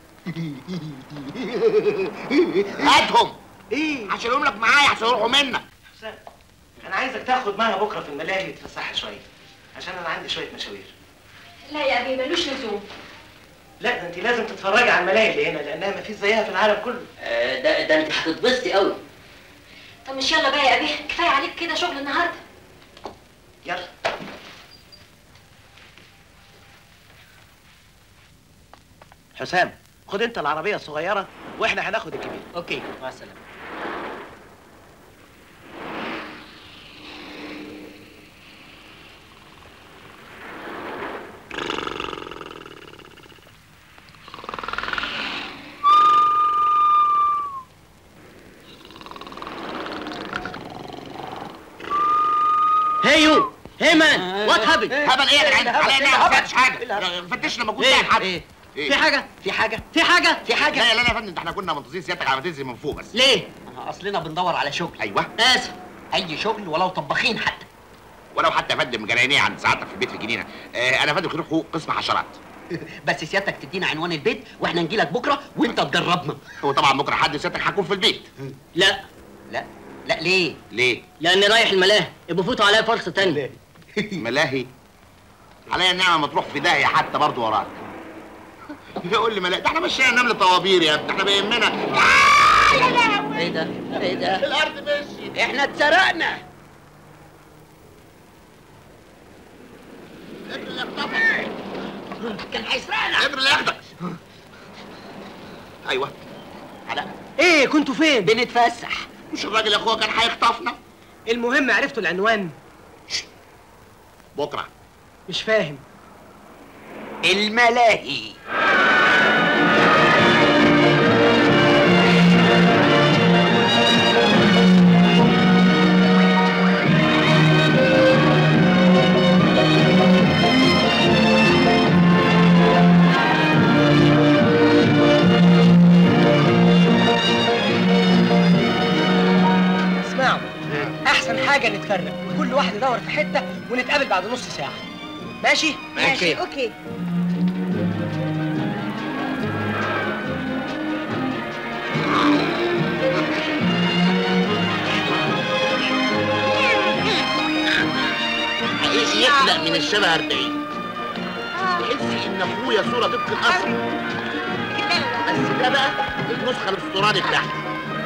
هاتهم ايه هشيلهم لك معايا عشان يروحوا منك انا عايزك تاخد معايا بكره في الملاهي تتفسحها شويه عشان انا عندي شويه مشاوير لا يا ابي ملوش لزوم لا ده انت لازم تتفرجي على الملاهي اللي هنا لانها مفيش زيها في العالم كله آه، ده ده انت هتتبسطي قوي طب مش يلا بقى يا ابي كفايه عليك كده شغل النهارده يلا حسام خد انت العربيه الصغيره واحنا هناخد الكبير اوكي مع السلامه هي يو هي مان وات هابن هبل ايه يا جدعان عليا انا ما فيهاش حاجه فتشنا موجود إيه؟ فيها حد إيه؟ في حاجه في حاجه في حاجه في حاجه لا لا لا يا فندم ده احنا كنا منتظرين سيادتك على ما تنزل من فوق بس ليه اصلنا بندور على شغل ايوه اسف اي شغل ولو طباخين حتى ولو حتى يا فندم جناينيه عند سعادتك في البيت في الجنينه آه انا يا فندم خريج حقوق قسم حشرات بس سيادتك تدينا عنوان البيت واحنا نجي لك بكره وانت تجربنا هو طبعا بكره حد سيادتك هكون في البيت لا لا لا ليه ليه لاني رايح الملاهي يبقوا فوتوا عليا فرصه تانية ملاهي عليا النعمه ما تروح في داهيه حتى برضه وراك يقول لي ملاهي ده احنا مشينا نمل طوابير يا ابني احنا بيهمنا ايه ده ايه ده الارض مشيت احنا اتسرقنا ابن اللي اختفى كان هيسرقنا ابن اللي ياخدك ايوه علاء ايه كنتوا فين بنتفسح مش الراجل يا اخويا كان هيخطفنا المهم عرفتوا العنوان بكره مش فاهم الملاهي اسمعوا احسن حاجه نتفرق كل واحد يدور في حته ونتقابل بعد نص ساعه ماشي ماشي. اوكي حقيقي يخلق من الشبه 40 تحسي ان اخويا صوره طبق الاصل بس ده بقى النسخه الاسطوراني بتاعتي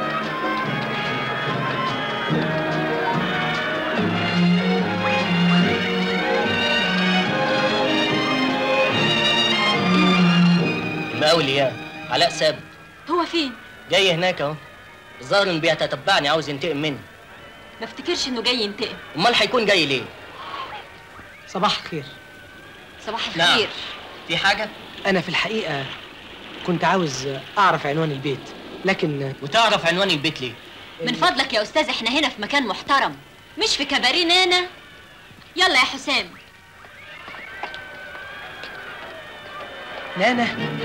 المقاول اياه علاء ثابت هو فين جاي هناك اهو الظاهر انه بيتتبعني عاوز ينتقم مني ما افتكرش انه جاي ينتقم امال هيكون جاي ليه صباح الخير صباح نعم. الخير في حاجه انا في الحقيقه كنت عاوز اعرف عنوان البيت لكن وتعرف عنوان البيت ليه من فضلك يا استاذ احنا هنا في مكان محترم مش في كباريه نانا يلا يا حسام نانا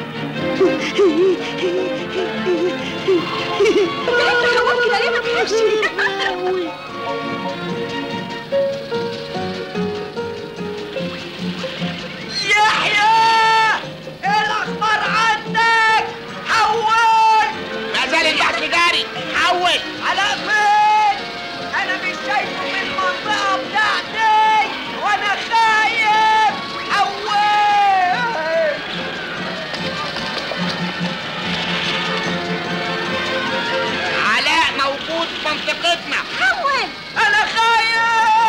كده ليه ما تخافش يحيى ايه الاخبار عندك حول ما زال البحث جاري حول على فين انا مش شايفه من المنطقه بتاعتي وانا خايف حول علاء موجود في منطقتنا حول انا خايف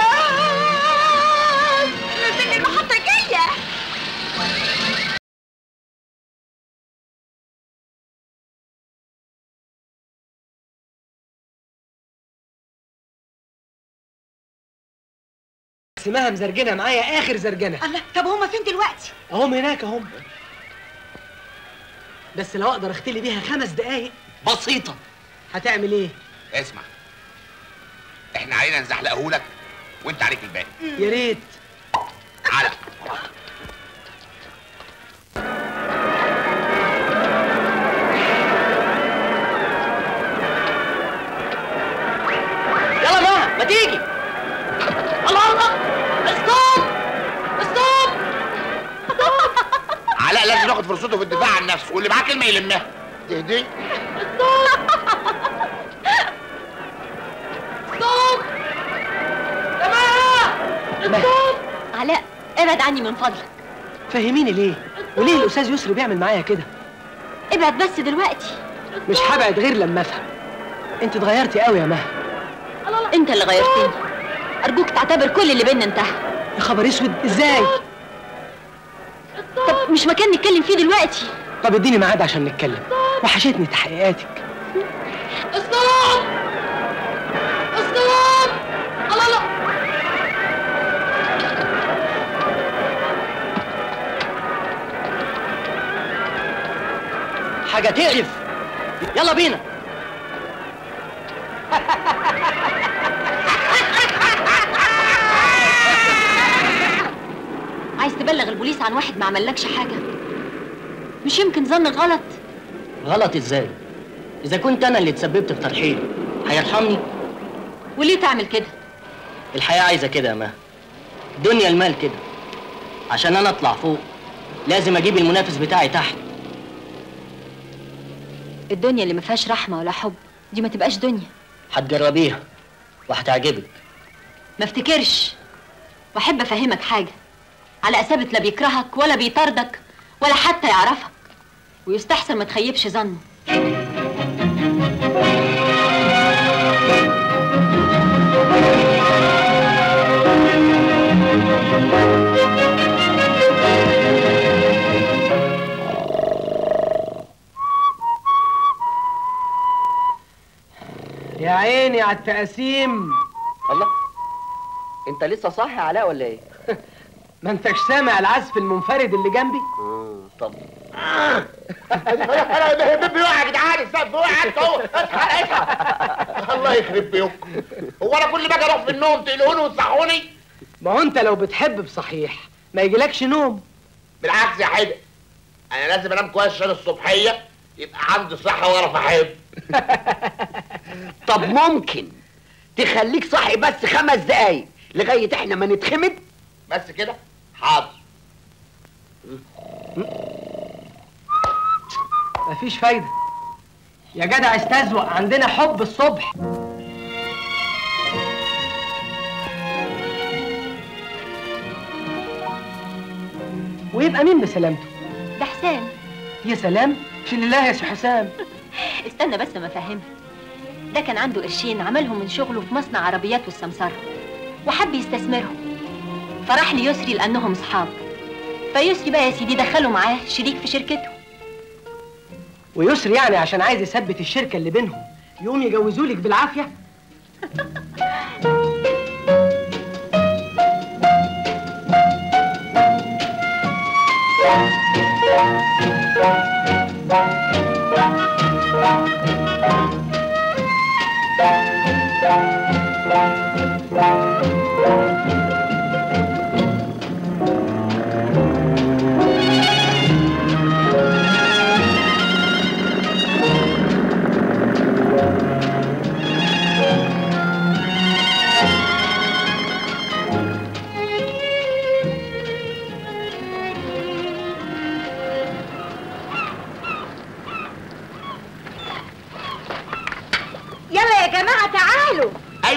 نزلني المحطة الجاية اسمها مزرجنه معايا اخر زرجنه الله طب هما فين دلوقتي اهم هناك اهم بس لو اقدر اختلي بيها خمس دقايق بسيطة هتعمل ايه اسمع احنا علينا نزحلقهولك وانت عليك الباقي يا ريت تعالى يلا ما ما تيجي الله الله ستوب ستوب علاء لازم ياخد فرصته في الدفاع عن نفسه واللي معاه كلمه يلمها تهدي ستوب علاء ابعد عني من فضلك فهميني ليه وليه الاستاذ يسري بيعمل معايا كده ابعد بس دلوقتي مش هبعد غير لما افهم انت اتغيرتي قوي يا مها انت اللي غيرتني ارجوك تعتبر كل اللي بينا انتهى يا خبر اسود ازاي طب مش مكان نتكلم فيه دلوقتي طب اديني ميعاد عشان نتكلم وحشتني تحقيقاتك ستوب ستوب الله الله حاجه تقرف يلا بينا عايز تبلغ البوليس عن واحد ما عملكش حاجه مش يمكن ظن غلط غلط ازاي اذا كنت انا اللي اتسببت في ترحيله هيرحمني وليه تعمل كده الحياه عايزه كده يا مها دنيا المال كده عشان انا اطلع فوق لازم اجيب المنافس بتاعي تحت الدنيا اللي ما فيهاش رحمه ولا حب دي ما تبقاش دنيا هتجربيها وهتعجبك ما افتكرش واحب افهمك حاجه على اثابت لا بيكرهك ولا بيطاردك ولا حتى يعرفك ويستحسن ما تخيبش ظنه يا عيني على التقاسيم الله انت لسه صاحي علاء ولا ايه ما انتش سامع العزف المنفرد اللي جنبي طب انا بيبي وقع يا جدعان السقف وقع انت اهو اصحى اصحى الله يخرب بيوم هو انا كل ما اجي اروح في النوم تقلقوني وتصحوني ما هو انت لو بتحب بصحيح ما يجيلكش نوم بالعكس يا حدق انا لازم انام كويس عشان الصبحيه يبقى عندي صحه واعرف احب طب ممكن تخليك صاحي بس خمس دقايق لغايه احنا ما نتخمد بس كده حاضر مفيش فايده يا جدع استزوق عندنا حب الصبح ويبقى مين بسلامته ده حسام يا سلام في لله يا سي حسام استنى بس ما افهمك ده كان عنده قرشين عملهم من شغله في مصنع عربيات والسمسرة وحب يستثمرهم فراح ليسري لانهم اصحاب فيسري بقى يا سيدي دخله معاه شريك في شركته ويسري يعني عشان عايز يثبت الشركه اللي بينهم يقوم يجوزولك بالعافيه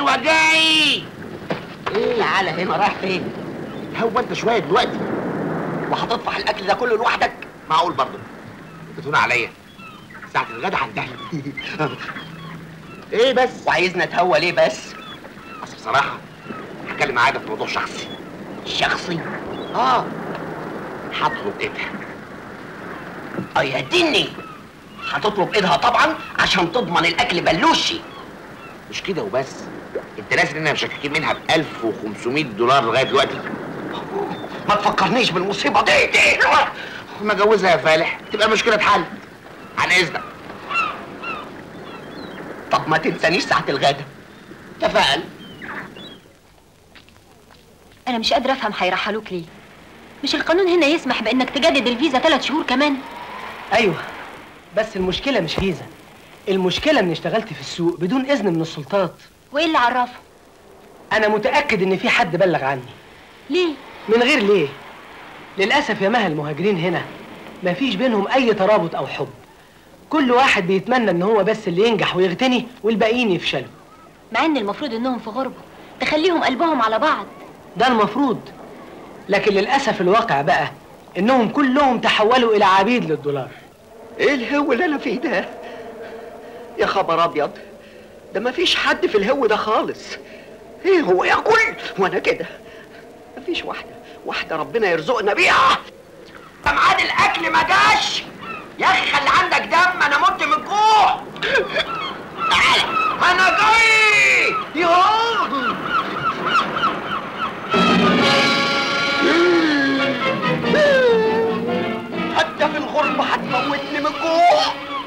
ايوه جاي ايه تعالى هنا رايح فين؟ هو انت شويه دلوقتي وهتطفح الاكل ده كله لوحدك؟ معقول برضه بتهون عليا ساعة الغدا هنتهي ايه بس؟ وعايزنا اتهوى ليه بس؟ اصل بصراحة هتكلم معاك في موضوع شخصي شخصي؟ اه هطلب ايدها اه يا دني هتطلب ايدها طبعا عشان تضمن الاكل بلوشي مش كده وبس انت ناسي ان انا مشككين منها ب 1500 دولار لغايه دلوقتي ما تفكرنيش بالمصيبه دي دي ما جوزها يا فالح تبقى المشكله اتحلت عن اذنك طب ما تنسانيش ساعه الغدا تفائل انا مش قادره افهم هيرحلوك ليه مش القانون هنا يسمح بانك تجدد الفيزا ثلاث شهور كمان ايوه بس المشكله مش فيزا المشكله اني اشتغلت في السوق بدون اذن من السلطات وايه اللي عرفه انا متاكد ان في حد بلغ عني ليه من غير ليه للاسف يا مها المهاجرين هنا مفيش بينهم اي ترابط او حب كل واحد بيتمنى ان هو بس اللي ينجح ويغتني والباقيين يفشلوا مع ان المفروض انهم في غربه تخليهم قلبهم على بعض ده المفروض لكن للاسف الواقع بقى انهم كلهم تحولوا الى عبيد للدولار ايه الهو اللي انا فيه ده يا خبر ابيض ده مفيش حد في الهو ده خالص ايه هو ياكل وانا كده مفيش واحده واحده ربنا يرزقنا بيها ميعاد الاكل ما جاش يا اخي خلي عندك دم انا مت من الجوع تعالى انا جاي ياه حتى في الغربة هتموتني من الجوع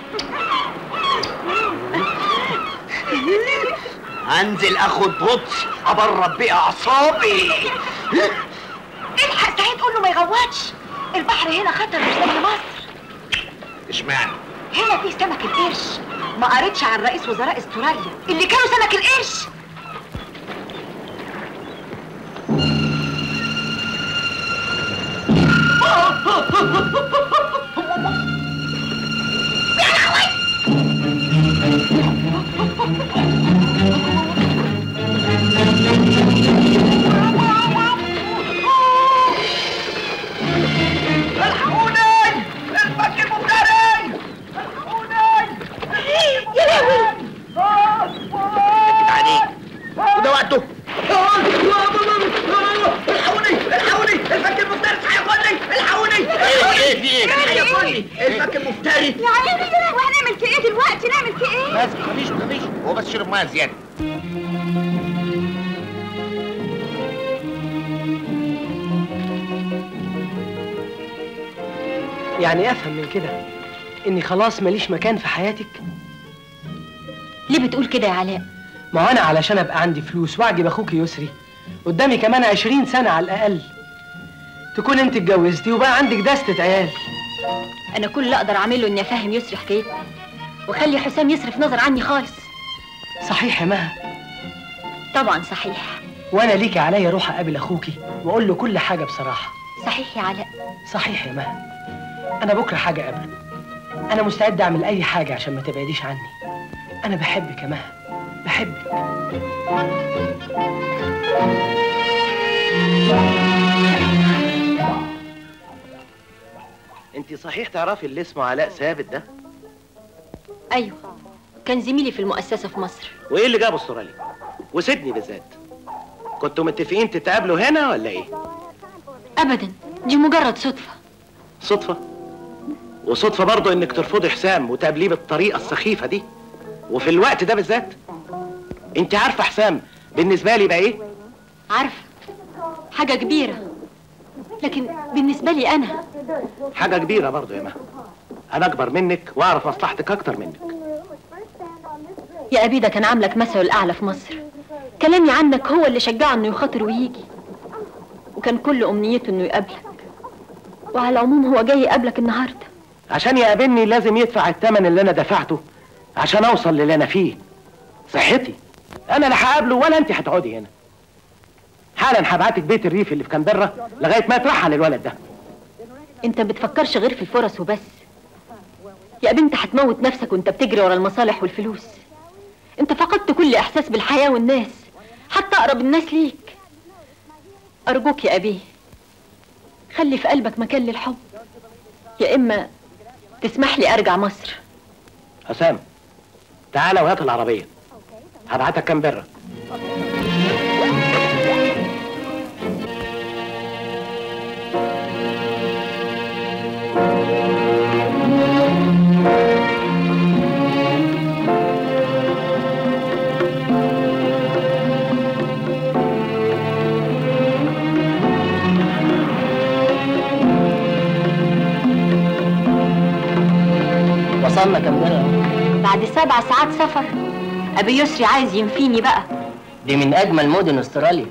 هنزل اخد غطس ابرد بيه اعصابي الحق سعيد قول له ما يغوطش البحر هنا خطر مش زي مصر اشمعنى؟ هنا في سمك القرش ما قريتش عن رئيس وزراء استراليا اللي كانوا سمك القرش الحقوني الفك المفتري يا لهوي سكت عليك وده وقته الحقوني الحقوني الفك المفتري هياخدني الحقوني ايه في ايه؟ هياخدني الفك المفتري يا عيني يا لهوي هنعمل في ايه دلوقتي نعمل في ايه بس مفيش مفيش هو بس شرب ميه زياده يعني افهم من كده اني خلاص ماليش مكان في حياتك ليه بتقول كده يا علاء ما هو انا علشان ابقى عندي فلوس واعجب اخوك يسري قدامي كمان عشرين سنة على الاقل تكون انت اتجوزتي وبقى عندك دستة عيال انا كل اللي اقدر اعمله اني افهم يسري حكايتنا واخلي حسام يصرف نظر عني خالص صحيح يا مها طبعا صحيح وانا ليكي عليا اروح اقابل اخوكي واقول له كل حاجة بصراحة صحيح يا علاء صحيح يا مها انا بكرة حاجة قبله انا مستعد اعمل اي حاجة عشان ما تبعديش عني انا بحبك يا مها بحبك انت صحيح تعرفي اللي اسمه علاء ثابت ده ايوه كان زميلي في المؤسسه في مصر وايه اللي جابه استراليا وسيدني بالذات كنتوا متفقين تتقابلوا هنا ولا ايه ابدا دي مجرد صدفه صدفه وصدفه برضه انك ترفضي حسام وتقابليه بالطريقه السخيفه دي وفي الوقت ده بالذات انت عارفه حسام بالنسبه لي بقى ايه عارفه حاجه كبيره لكن بالنسبه لي انا حاجه كبيره برضه يا مها انا اكبر منك واعرف مصلحتك اكتر منك يا ابي ده كان عاملك مثل الاعلى في مصر كلامي عنك هو اللي شجعه انه يخاطر ويجي وكان كل امنيته انه يقابلك وعلى العموم هو جاي يقابلك النهارده عشان يقابلني لازم يدفع الثمن اللي انا دفعته عشان اوصل للي انا فيه صحتي انا لا هقابله ولا انت هتقعدي هنا حالا هبعتك بيت الريف اللي في كندرة لغايه ما يترحل الولد ده انت بتفكرش غير في الفرص وبس يا بنت هتموت نفسك وانت بتجري ورا المصالح والفلوس انت فقدت كل احساس بالحياه والناس حتى أقرب الناس ليك أرجوك يا أبي خلي في قلبك مكان للحب يا إما تسمح لي أرجع مصر حسام تعالى وهات العربية هبعتك كامبرا وصلنا كامبرا بعد سبع ساعات سفر أبي يسري عايز ينفيني بقى دي من اجمل مدن استراليا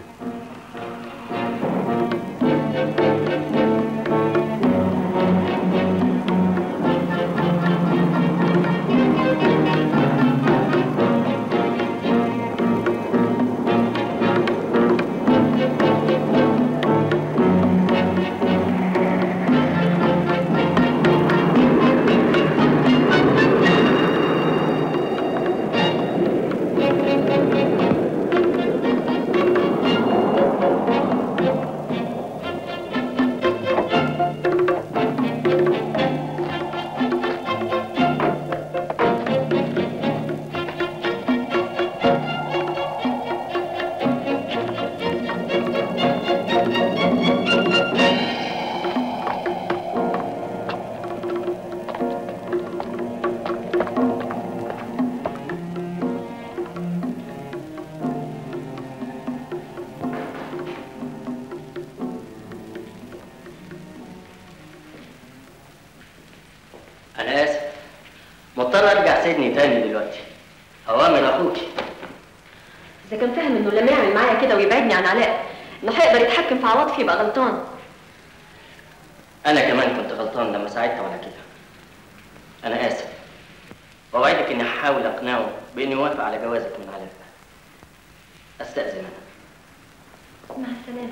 انا اسف مضطر ارجع سيدني تاني دلوقتي اوامر اخوكي إذا كان فاهم إنه لما يعمل معايا كده ويبعدني عن علاء إنه هيقدر يتحكم في عواطفي يبقى غلطان انا كمان كنت غلطان لما ساعدته على كده انا اسف واوعدك اني هحاول اقنعه باني موافق على جوازك من علاء استاذن انا مع السلامة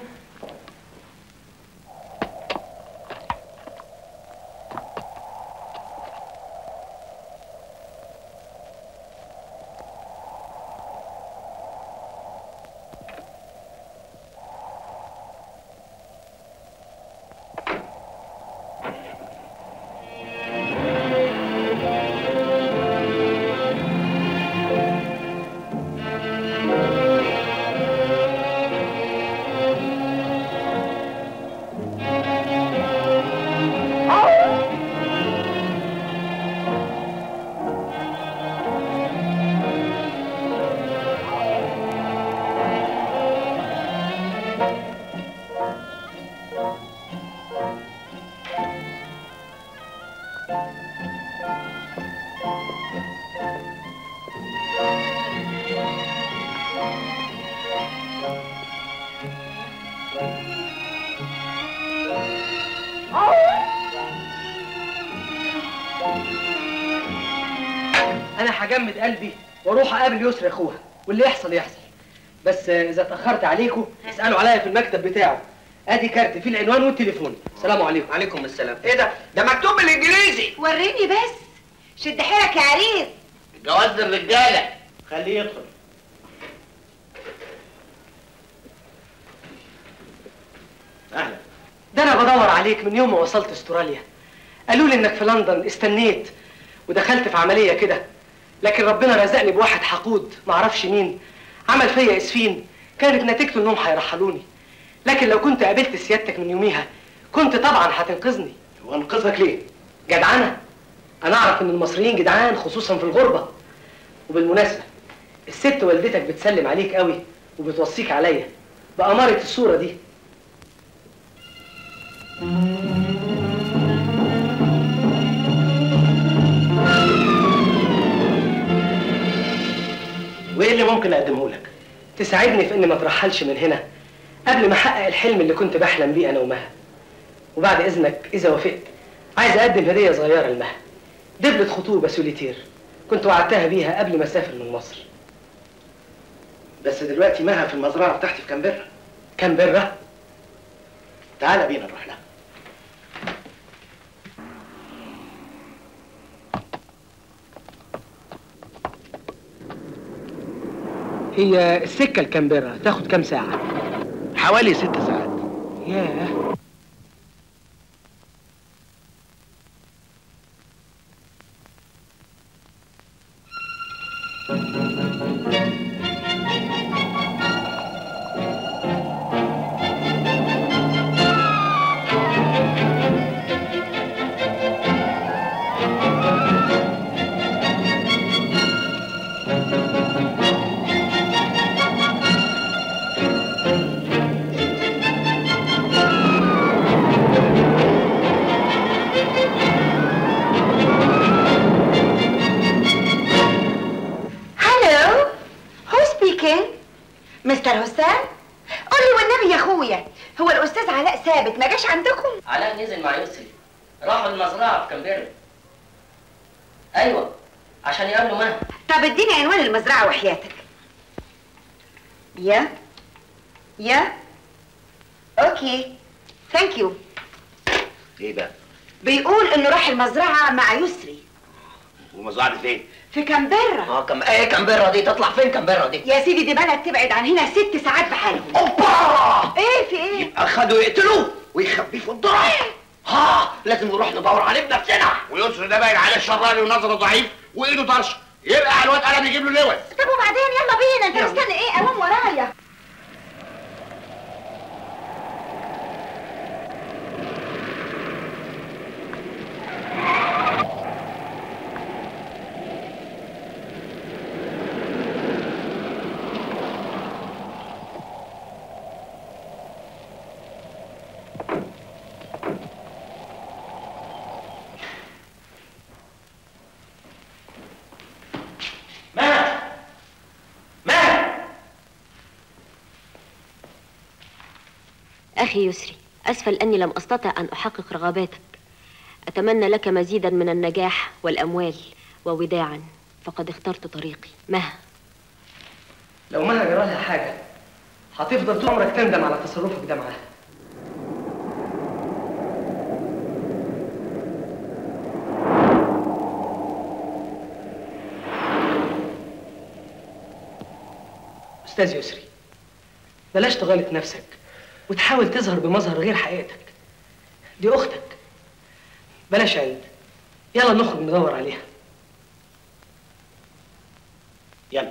انا هجمد قلبي واروح اقابل يسري اخوها واللي يحصل يحصل بس آه، اذا اتاخرت عليكم اسالوا عليا في المكتب بتاعه ادي كارت فيه العنوان والتليفون سلام عليكم عليكم السلام ايه ده ده مكتوب بالانجليزي وريني بس شد حيلك يا عريس جواز الرجاله خليه يدخل اهلا ده انا بدور عليك من يوم ما وصلت استراليا قالوا لي انك في لندن استنيت ودخلت في عمليه كده لكن ربنا رزقني بواحد حقود معرفش مين عمل فيا اسفين كانت نتيجته انهم هيرحلوني لكن لو كنت قابلت سيادتك من يوميها كنت طبعا هتنقذني وانقذك ليه؟ جدعنه انا اعرف ان المصريين جدعان خصوصا في الغربه وبالمناسبه الست والدتك بتسلم عليك قوي وبتوصيك عليا بأمارة الصورة دي وايه اللي ممكن اقدمه لك؟ تساعدني في اني ما اترحلش من هنا قبل ما احقق الحلم اللي كنت بحلم بيه انا ومها وبعد اذنك اذا وافقت عايز اقدم هديه صغيره لمها دبلة خطوبه سوليتير كنت وعدتها بيها قبل ما اسافر من مصر بس دلوقتي مها في المزرعه بتاعتي في كامبرا كامبرا تعالى بينا نروح لها هي السكه لكامبرا تاخد كام ساعه حوالي ست ساعات ياه هلو هو سبيكينج مستر حسام قول لي والنبي يا اخويا هو الاستاذ علاء ثابت ما جاش عندكم علاء نزل مع يسري راحوا المزرعه في كامبيرا ايوه عشان يقابلوا مها طب اديني عنوان المزرعه وحياتك يا يا اوكي ثانك يو ايه بقى؟ بيقول انه راح المزرعه مع يسري ومزرعة فين؟ في كامبرا اه كم ايه كامبرا دي تطلع فين كامبرا دي يا سيدي دي بلد تبعد عن هنا ست ساعات بحالهم اوبا ايه في ايه اخدوا يقتلوه ويخبيه في الضرع ها لازم نروح ندور عليه بنفسنا ويسر ده باين عليه شراني ونظره ضعيف وايده طرشه يبقى على الواد قلم يجيب له لوز طب وبعدين يلا بينا انت مستني ايه قوام ورايا أخي يسري أسفل أني لم أستطع أن أحقق رغباتك أتمنى لك مزيدا من النجاح والأموال ووداعا فقد اخترت طريقي مها لو مها جرالها حاجه هتفضل طول عمرك تندم على تصرفك ده معاها استاذ يسري بلاش تغلط نفسك وتحاول تظهر بمظهر غير حقيقتك دي اختك بلاش عيد يلا نخرج ندور عليها يلا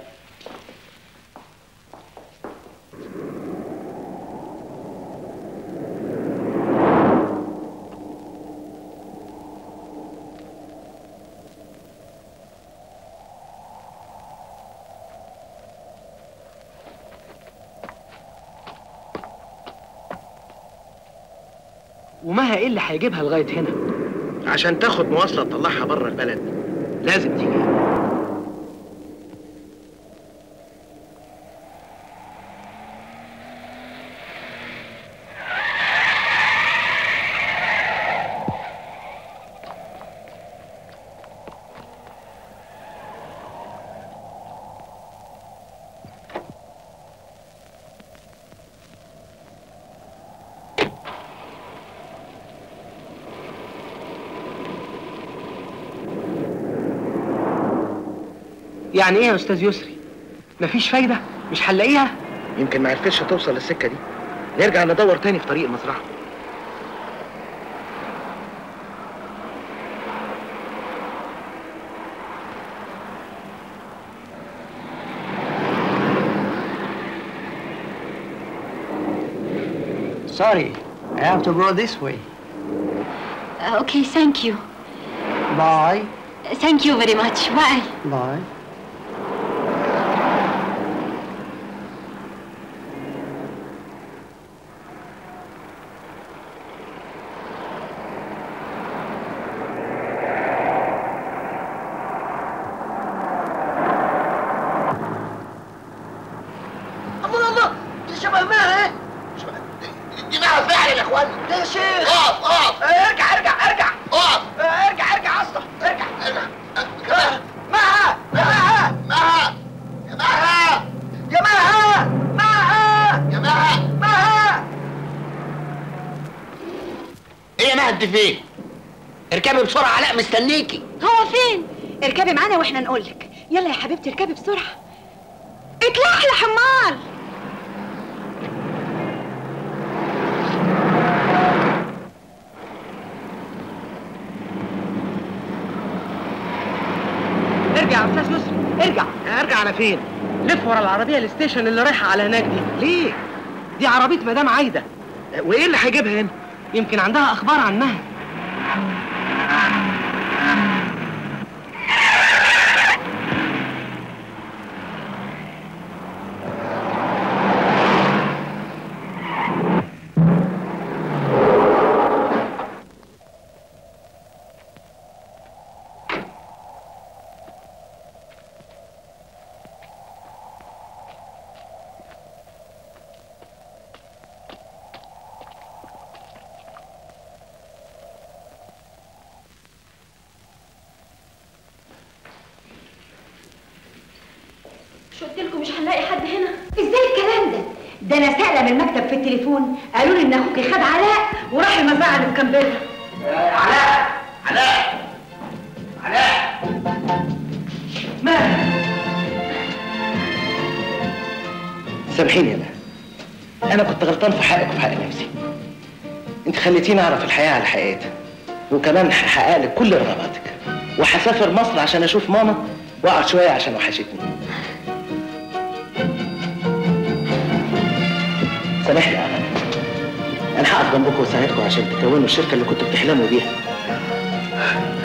ومها ايه اللي هيجيبها لغايه هنا عشان تاخد مواصله تطلعها بره البلد لازم تيجي يعني ايه يا استاذ يسري مفيش فايده مش هنلاقيها يمكن ما عرفتش توصل للسكه دي نرجع ندور تاني في طريق المزرعه Sorry, I have to go this way. Okay, thank you. Bye. Thank you very much. Bye. Bye. الله الله دي شبه مها ايه دي مها فعلا يا اخوان يا شيخ اقف اقف ارجع ارجع ارجع اقف ارجع ارجع اصلا ارجع ارجع مها مها مها يا مها يا مها مها يا مها مها ايه يا مها انت فين؟ اركبي بسرعه علاء مستنيكي هو فين اركبي معانا واحنا نقولك يلا يا حبيبتي اركبي بسرعه اتلحلح امال ارجع يا استاذ يسري ارجع ارجع على فين لف ورا العربيه الستيشن اللي رايحه على هناك دي ليه دي عربيه مدام عايده وايه اللي هيجيبها هنا يمكن عندها اخبار عنها مش قلت لكم مش هنلاقي حد هنا ازاي الكلام ده ده انا سائله من المكتب في التليفون قالوا لي ان اخوكي خد علاء وراح المزرعه اللي في كامبرا علاء علاء علاء سامحيني انا انا كنت غلطان في حقك وفي حق نفسي انت خليتيني اعرف الحياه على حقيقتها وكمان هحقق لك كل رغباتك وهسافر مصر عشان اشوف ماما واقعد شويه عشان وحشتني سامحني يا أمل انا هقف جنبكم واساعدكم عشان تكونوا الشركه اللي كنتوا بتحلموا بيها